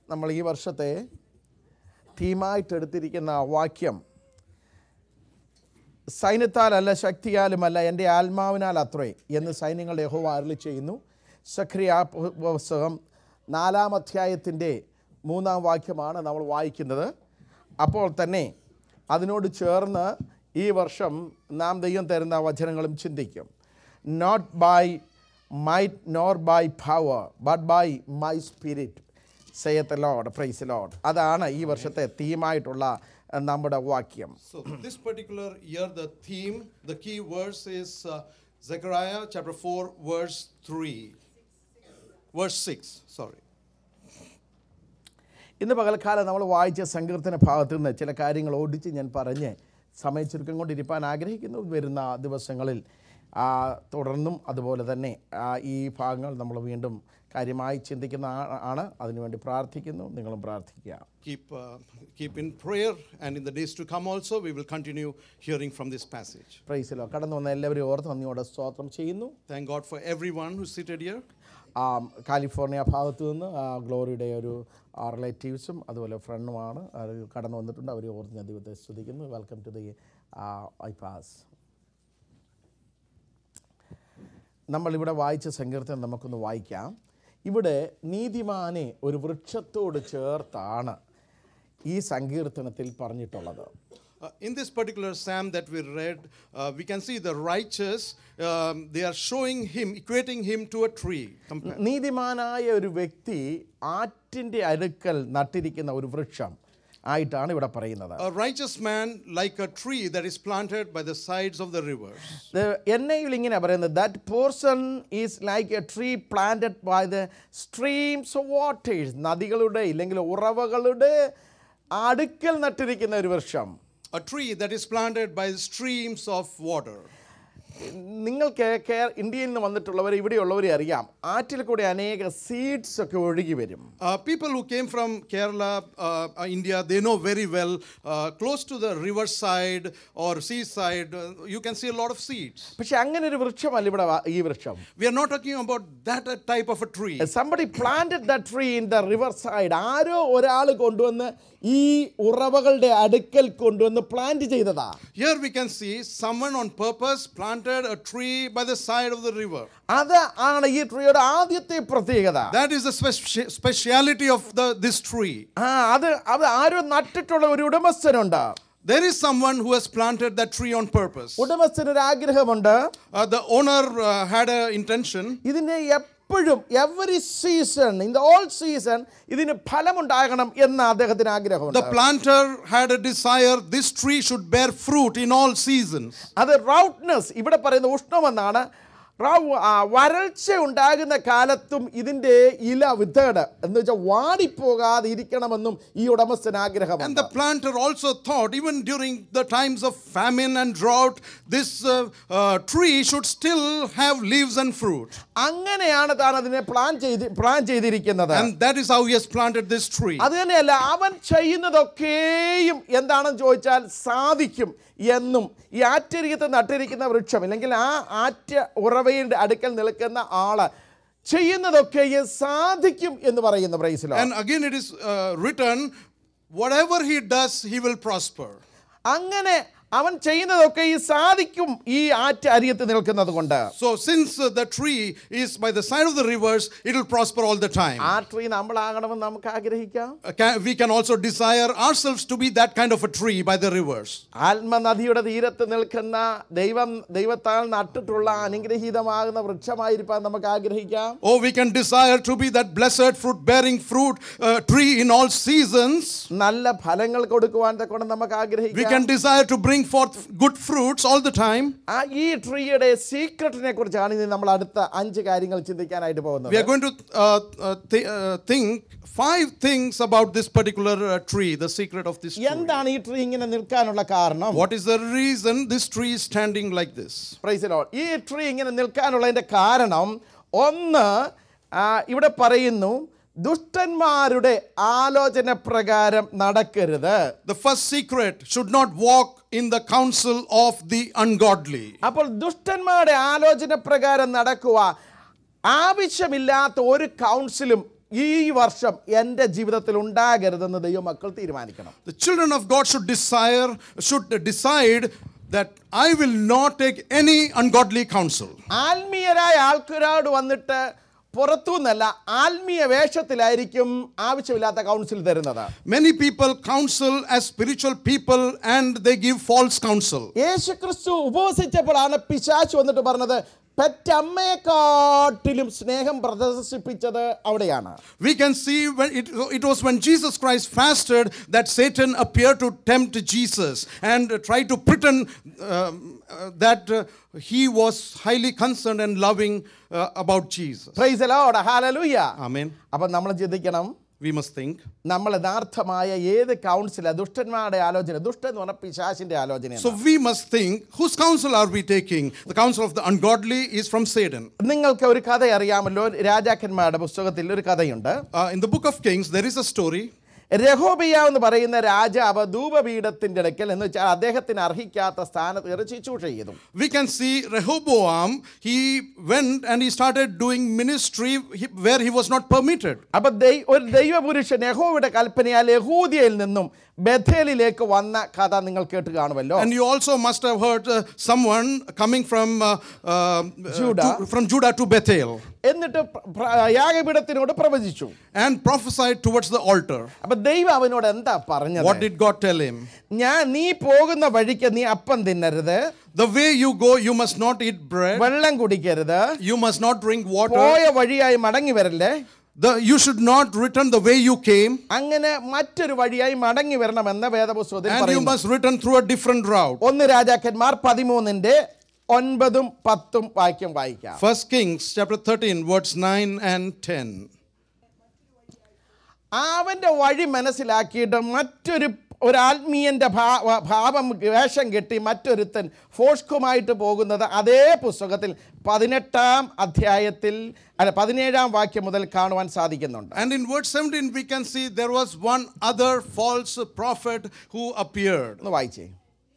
നമ്മൾ ഈ വർഷത്തെ തീമായിട്ട് എടുത്തിരിക്കുന്ന വാക്യം സൈന്യത്താലല്ല ശക്തിയാലുമല്ല എൻ്റെ ആത്മാവിനാൽ അത്രേ എന്ന് സൈന്യങ്ങളുടെ യഹോവ അരുളി ചെയ്യുന്നു സഖ്രിയ പുസ്തകം നാലാം അധ്യായത്തിൻ്റെ മൂന്നാം വാക്യമാണ് നമ്മൾ വായിക്കുന്നത് അപ്പോൾ തന്നെ അതിനോട് ചേർന്ന് ഈ വർഷം നാം ദൈവം തരുന്ന വചനങ്ങളും ചിന്തിക്കും not by might nor by power but by my spirit saith Lord praise Lord അതാണ് ഈ വർഷത്തെ തീമായിട്ടുള്ള അഹ്, നമ്മുടെ വാക്യം So this particular year, the theme, the key verse is uh, Zechariah chapter 4, verse 3. Verse 6, sorry. ഇന്ന് പകൽക്കാലം നമ്മൾ വായിച്ച സങ്കീർത്തന ഭാഗത്ത് നിന്ന് ചില കാര്യങ്ങൾ ഓടിച്ച് ഞാൻ പറഞ്ഞ് സമയ ചുരുക്കം കൊണ്ടിരിക്കാൻ ആഗ്രഹിക്കുന്നു വരുന്ന ദിവസങ്ങളിൽ ആ, തുടർന്നും അതുപോലെ തന്നെ ആ, ഈ ഭാഗങ്ങൾ നമ്മൾ വീണ്ടും കാര്യമായി ചിന്തിക്കുന്ന ആ- ആണ് അതിനുവേണ്ടി പ്രാർത്ഥിക്കുന്നു നിങ്ങളും പ്രാർത്ഥിക്കുക Keep, uh, keep in prayer, and in the days to come also, we will continue hearing from this passage. പ്രൈസിലോ കടന്നു വന്ന എല്ലാവരെയും ഓർത്ത് നന്ദിയോടെ സ്തോത്രം ചെയ്യുന്നു Thank God for everyone who's seated here. ആ, കാലിഫോർണിയ ഭാഗത്തു നിന്ന് ആ, ഗ്ലോറിയുടെ ഒരു റിലേറ്റീവ്സും അതുപോലെ ഫ്രണ്ടുമാണ് അത് കടന്നു വന്നിട്ടുണ്ട് അവരെ ഓർത്ത് ഞാൻ ദൈവത്തെ സ്തുതിക്കുന്നു വെൽക്കം ടു ദി ഐപാസ് നമ്മളിവിടെ വായിച്ച സങ്കീർത്തനം നമുക്കൊന്ന് വായിക്കാം ഇവിടെ നീതിമാനെ ഒരു വൃക്ഷത്തോട് ചേർത്താണ് ഈ സങ്കീർത്തനത്തിൽ പറഞ്ഞിട്ടുള്ളത് Uh, in this particular psalm that we read, uh, we can see the righteous, um, they are showing him, equating him to a tree. Compa- നീതിമാനായ ഒരു വ്യക്തി ആറ്റിൻ്റെ അടുക്കൽ നട്ടിരിക്കുന്ന ഒരു വൃക്ഷം ആയിട്ടാണ് ഇവിടെ പറയുന്നത് A righteous man like a tree that is planted by the sides of the rivers. N ഐയിൽ ഇങ്ങനെ പറയുന്നത് that person is like a tree planted by the streams of waters നദികളുടെ ഇല്ലെങ്കിൽ ഉറവകളുടെ അടുക്കൽ നട്ടിരിക്കുന്ന ഒരു വൃക്ഷം A tree that is planted by the streams of water. നിങ്ങൾക്ക് കേ- ഇന്ത്യയിൽ നിന്ന് വന്നിട്ടുള്ളവർ ഇവിടെയുള്ളവരെ അറിയാം ആറ്റിൽ കൂടെ അനേക സീഡ്സ് ഒക്കെ ഒഴുകി വരും Uh, people who came from Kerala, uh, uh, India, they know very well, uh, close to the riverside or seaside, uh, you can see a lot of seeds. പക്ഷെ അങ്ങനെ ഒരു വൃക്ഷമല്ല ഇവിടെ വ- ഈ വൃക്ഷം We are not talking about that uh, type of a tree. Somebody planted the tree in the river side ആരോ ഒരാൾ കൊണ്ടുവന്ന് ഈ ഉറവകളുടെ അടുക്കൽ കൊണ്ടുവന്ന് പ്ലാന്റ് ചെയ്തതാ Here we can see someone on purpose planted a tree by the side of the river. അത് ആണ് ഈ ട്രീയുടെ ആദ്യത്തെ പ്രത്യേകത That is the speci- speciality of the, this tree. ആ അത് അത് ആരോ നട്ടിട്ടുള്ള ഒരു ഉടമസ്ഥനുണ്ട് There is someone who has planted that tree on purpose. ഉടമസ്ഥന് ഒരു ആഗ്രഹമുണ്ട് Uh, the owner uh, had an intention ഇതിന് എപ്പോഴും every season in the all season ഇതിന് ഫലമുണ്ടാകണം എന്ന് അദ്ദേഹത്തിന് ആഗ്രഹമുണ്ട് The planter had a desire this tree should bear fruit in all seasons. അത് റൗട്ട്നെസ് ഇവിടെ പറയുന്ന ഉഷ്ണമെന്നാണ് റൗ ആ, വരൾച്ച ഉണ്ടാകുന്ന കാലത്തും ഇതിൻ്റെ ഇല വിത്തേട് എന്ന് വെച്ചാൽ വാടിപ്പോകാതെ ഇരിക്കണമെന്നും ഈ ഉടമസ്ഥന് And ആഗ്രഹമുണ്ട് the planter also thought, even during the times of famine and drought, this uh, uh, tree should still have leaves and fruit. അങ്ങനെയാണ് താൻ അതിനെ പ്ലാൻ ചെയ്ത് പ്ലാൻ ചെയ്തിരിക്കുന്നത് And that is how he has planted this tree. അത് തന്നെയല്ല അവൻ ചെയ്യുന്നതൊക്കെയും എന്താണെന്ന് ചോദിച്ചാൽ സാധിക്കും എന്നും ഈ ആറ്റരികത്ത് നട്ടിരിക്കുന്ന വൃക്ഷം അല്ലെങ്കിൽ ആ ആറ്റ ഉറവയുടെ അടുക്കൽ നിൽക്കുന്ന ആള് ചെയ്യുന്നതൊക്കെയും സാധിക്കും എന്ന് പറയുന്നു പ്രൈസിലോ And again, it is uh, written, whatever he does, he will prosper. അങ്ങനെ അവൻ ചെയ്യുന്നതൊക്കെ ഈ സാധിക്കും ഈ ആറ്റ അരിയത്ത് നിൽക്കുന്നത് കൊണ്ട് So, since uh, the tree is by the side of the rivers, it will prosper all the time. ആ ട്രീ നമ്മളാകണമെന്ന് നമുക്ക് ആഗ്രഹിക്കാം Uh, can- we can also desire ourselves to be that kind of a tree by the rivers. ആത്മനദിയുടെ തീരത്ത് നിൽക്കുന്ന ദൈവം ദൈവത്താൽ നട്ടിട്ടുള്ള അനുഗ്രഹീതമാകുന്ന വൃക്ഷമായിരിക്കാൻ നമുക്ക് ആഗ്രഹിക്കാം Oh, we can desire to be that blessed fruit bearing fruit uh, tree in all seasons. നല്ല ഫലങ്ങൾ കൊടുക്കുവാൻ തക്കൊണ്ട് നമുക്ക് We ആഗ്രഹിക്കാം can desire to bring forth good fruits all the time. ആ ഈ ട്രീയുടെ സീക്രട്ടിനെ കുറിച്ചാണ് ഇനി നമ്മൾ അടുത്ത അഞ്ച് കാര്യങ്ങൾ ചിന്തിക്കാനായിട്ട് We പോകുന്നത് are going to uh, uh, thi- uh, think five things about this particular uh, tree, the secret of this tree. എന്താണ് ഈ ട്രീ ഇങ്ങനെ നിൽക്കാനുള്ള കാരണം What is the reason this tree is standing like this? Praise the Lord. ഈ tree ഇങ്ങനെ നിൽക്കാനുള്ളതിന്റെ കാരണം ഒന്ന് ആ, ഇവിടെ പറയുന്നു ദുഷ്ടന്മാരുടെ ആലോചന പ്രകാരം നടക്കരുത് The first secret should not walk in the counsel of the ungodly. അപ്പോൾ ദുഷ്ടന്മാരുടെ ആലോചന പ്രകാരം നടക്കുക ആവശ്യമില്ലാത്ത ഒരു കൗൺസിലും ഈ വർഷം എൻ്റെ ജീവിതത്തിൽ ഉണ്ടാകരുതെന്ന് ദൈവമക്കൾ തീരുമാനിക്കണം The children of God should desire, should decide that I will not take any ungodly counsel. ആത്മീയരായ ആൾക്കാരോട് വന്നിട്ട് പുറത്തുനിന്നല്ല ആത്മീയ വേഷത്തിലായിരിക്കും ആവശ്യമില്ലാത്ത കൗൺസിൽ തരുന്നത് Many people counsel as spiritual people and they give false counsel. യേശുക്രിസ്തു ഉപവസിച്ചപ്പോഴാണ് പിശാച്ച് വന്നിട്ട് പറഞ്ഞത് പെറ്റമ്മയെക്കാട്ടിലും സ്നേഹം പ്രദർശിപ്പിച്ചത് അവിടെയാണ് We can see when it, it was when Jesus Christ fasted that Satan appeared to tempt Jesus and tried to pretend um, uh, that uh, he was highly concerned and loving uh, about Jesus. Praise Lord hallelujah Amen. അപ്പം നമ്മൾ ചിന്തിക്കണം We must think. നമ്മൾ യഥാർത്ഥമായ ഏത് കൗൺസില ദുഷ്ടന്മാരുടെ ആലോചന ദുഷ്ടൻ എന്ന് പറഞ്ഞാൽ പിശാശിന്റെ ആലോചന So we must think whose counsel are we taking? The counsel of the ungodly is from Satan. നിങ്ങൾക്ക് ഒരു കഥ അറിയാമല്ലോ രാജാക്കന്മാരുടെ പുസ്തകത്തിൽ ഒരു കഥയുണ്ട് Uh, in the book of Kings, there is a story. രഹോബിയ എന്ന് പറയുന്ന രാജാവ് ധൂപപീഠത്തിന്റെ അടുക്കൽ എന്ന് വെച്ചാൽ അദ്ദേഹത്തിന് അർഹിക്കാത്ത സ്ഥാനത്ത് കയറി ശുശ്രൂഷ ചെയ്തു We can see Rehoboam, he went and he started doing ministry he- where he was not permitted. അപ്പൊ ദൈ- ഒരു ദൈവപുരുഷൻ യഹോവയുടെ കൽപ്പനയാൽ യഹൂദിയയിൽ നിന്നും ബഥേലിലേക്ക് വന്ന കഥ നിങ്ങൾ കേട്ട് കാണുമല്ലോ And you also must have heard uh, someone coming from uh, uh, uh, Judah. to- from Judah to Bethel എന്നിട്ട് പ്ര- പ്ര- യാഗപീഠത്തിനോട് പ്രവചിച്ചു and prophesied towards the altar. അപ്പൊ ദൈവം അവനോട് എന്താ പറഞ്ഞത് What did God tell him? ഞാൻ നീ പോകുന്ന വഴിക്ക് നീ അപ്പം തിന്നരുത് The way you go, you must not eat bread, വെള്ളം കുടിക്കരുത് you must not drink water, പോയ വഴിയായി മടങ്ങി വരല്ലേ the, you should not return the way you came, അങ്ങനെ മറ്റൊരു വഴിയായി മടങ്ങി വരണമെന്ന് വേദപുസ്തകത്തിൽ and you പറയുന്നു must return through a different route. ഒന്ന് രാജാക്കന്മാർ പതിമൂന്നിന്റെ ഒൻപതും പത്തും വാക്യം വായിക്കാം First Kings chapter 13, words 9 and 10. അവന്റെ വഴി മനസ്സിലാക്കിയിട്ട് മറ്റൊരു ഒരു ആത്മീയന്റെ ഭാ- ഭാവം വേഷം കെട്ടി മറ്റൊരുത്തൻ ഫോഷ്കുമായിട്ട് പോകുന്നത് അതേ പുസ്തകത്തിൽ പതിനെട്ടാം അധ്യായത്തിൽ അല്ല പതിനേഴാം വാക്യം മുതൽ കാണുവാൻ സാധിക്കുന്നുണ്ട് And in verse 17, we can see there was one other false prophet who appeared. ഒന്ന് വായിച്ചേ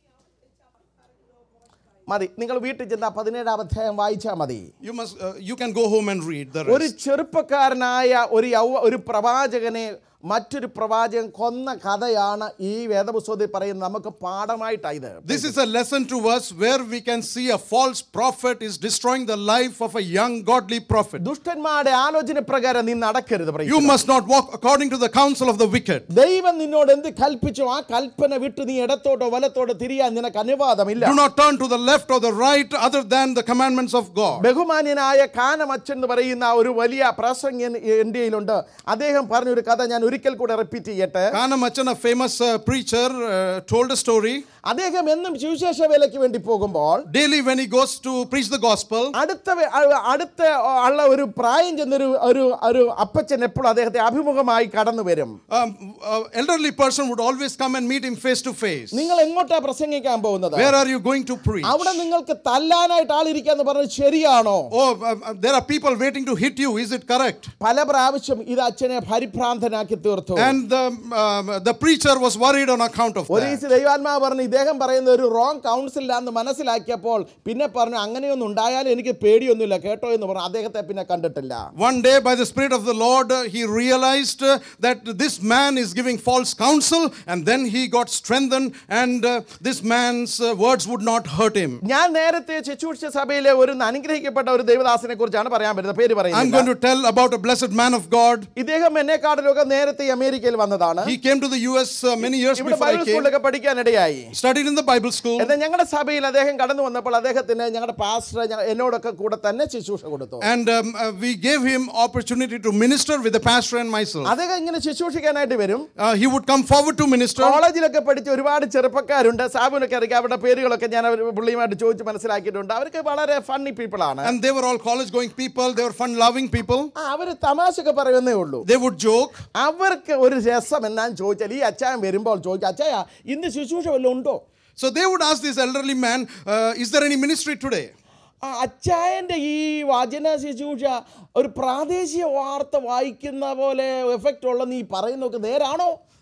മതി നിങ്ങൾ വീട്ടിൽ ചെന്ന പതിനേഴാം അധ്യായം വായിച്ചാൽ മതി You must, uh, you can go home and read the ഒരു rest. ചെറുപ്പക്കാരനായ ഒരു യൗവ ഒരു പ്രവാചകനെ മറ്റൊരു പ്രവാചകൻ കൊന്ന കഥയാണ് ഈ വേദപുസ്തകത്തിൽ പറയുന്നത് നമുക്ക് പാഠമായിട്ടാണ് ഇത് This is a lesson to us where we can see a false prophet is destroying the life of a young godly prophet. ദുഷ്ടന്മാരുടെ ആലോചന പ്രകാരം നീ നടക്കരുത് praise You the Lord. must not walk according to the counsel of the wicked. ദൈവം നിന്നോട് എന്ത് കൽപ്പിച്ചോ ആ കൽപ്പന വിട്ട് നീ ഇടത്തോട്ടോ വലത്തോട്ടോ തിരിയാൻ നിനക്ക് അനുവാദമില്ല Do not turn to the left or the right other than the commandments of God. ബഹുമാന്യനായ കാനമച്ചൻ എന്ന് പറയുന്ന ഒരു വലിയ പ്രസംഗൻ ഇന്ത്യയിലുണ്ട് അദ്ദേഹം പറഞ്ഞൊരു കഥ ഞാൻ ഒരിക്കൽ കൂടെ റിപ്പീറ്റ് ചെയ്യട്ടെ Kana Machan, a famous uh, preacher, uh, told a story. അദ്ദേഹം എന്നും സുവിശേഷ വേലയ്ക്ക് വേണ്ടി പോകുമ്പോൾ Daily, when he goes to preach the gospel, അടുത്ത വെ- അ- അടുത്ത ഉള്ള ഒരു പ്രായം ചെന്നൊരു ഒരു ഒരു അപ്പച്ചൻ എപ്പോഴും അദ്ദേഹത്തെ അഭിമുഖമായി കടന്നു വരും um, uh, elderly person would always come and meet him face to face. നിങ്ങൾ എങ്ങോട്ടാ പ്രസംഗിക്കാൻ പോകുന്നത് Where are you going to preach? അവിടെ നിങ്ങൾക്ക് തല്ലാനായിട്ട് ആളിരിക്കാന്ന് പറഞ്ഞത് ശരിയാണോ Oh, uh, uh, there are people waiting to hit you. Is it correct? പല പ്രാവശ്യം ഇത് അച്ഛനെ പരിഭ്രാന്തനാക്കി തീർത്തു And the, um, the preacher was worried on account of ഒരു that. ദിവസം ദൈവാത്മാവ് പറഞ്ഞു ഇദ്ദേഹം പറയുന്ന ഒരു റോങ് കൗൺസിലാന്ന് മനസ്സിലാക്കിയപ്പോൾ പിന്നെ പറഞ്ഞു അങ്ങനെയൊന്നും ഉണ്ടായാലും എനിക്ക് പേടിയൊന്നുമില്ല കേട്ടോ എന്ന് പറഞ്ഞു അദ്ദേഹത്തെ പിന്നെ കണ്ടിട്ടില്ല One day, by the Spirit of the Lord, uh, he realized uh, that this man is giving false counsel, and then he got strengthened, and uh, this man's uh, words would not hurt him. ഞാൻ നേരത്തെ ശുശ്രൂഷ സഭയിലെ ഒരു അനുഗ്രഹിക്കപ്പെട്ട ഒരു ദേവദാസിനെ കുറിച്ചാണ് പറയാൻ പറ്റുന്നത് പേര് I'm പറയുന്നത് going to tell about a blessed man of God. ഇദ്ദേഹം എന്നെക്കാട്ടിലൊക്കെ നേരത്തെ അമേരിക്കയിൽ വന്നതാണ് He came to the US uh, many years ഇവിടെ before I ബൈബിൾ came, സ്കൂളിലൊക്കെ പഠിക്കാനിടയായി studied in the Bible school. എന്നാൽ ഞങ്ങളുടെ സഭയിൽ അദ്ദേഹം കടന്നു വന്നപ്പോൾ അദ്ദേഹത്തിന് ഞങ്ങളുടെ പാസ്റ്റർ ഞ- എന്നോടൊക്കെ കൂടെ തന്നെ ശുശ്രൂഷ കൊടുത്തു And um, uh, we gave him opportunity to minister with the pastor and myself. അദ്ദേഹം ഇങ്ങനെ ശുശ്രൂഷിക്കാനായിട്ട് വരും Uh, he would come forward to minister. കോളേജിലൊക്കെ പഠിച്ച ഒരുപാട് ചെറുപ്പക്കാരുണ്ട് സാബുനൊക്കെ അറിയാം അവരുടെ പേരുകളൊക്കെ ഞാൻ അവർ പുള്ളിയുമായിട്ട് ചോദിച്ച് മനസ്സിലാക്കിയിട്ടുണ്ട് അവർക്ക് വളരെ ഫണ്ണി പീപ്പിൾ ആണ് And they were all college going people, they were fun loving people. ആ, അവര് തമാശയൊക്കെ പറയുന്നേ ഉള്ളൂ They would joke. അവർക്ക് ഒരു രസം എന്നാന്ന് ചോദിച്ചാൽ ഈ അച്ചായൻ വരുമ്പോൾ ചോദിക്കും അച്ചായ ഇന്ന് ശുശ്രൂഷ വല്ലതും ഉണ്ടോ So they would ask this elderly man, uh, Is there any ministry today? ആ അച്ചായൻ്റെ ഈ വചന ശുശ്രൂഷ ഒരു പ്രാദേശിക വാർത്ത വായിക്കുന്ന പോലെ എഫക്റ്റ് ഉള്ള നീ പറയുന്നതൊക്കെ നേരാണോ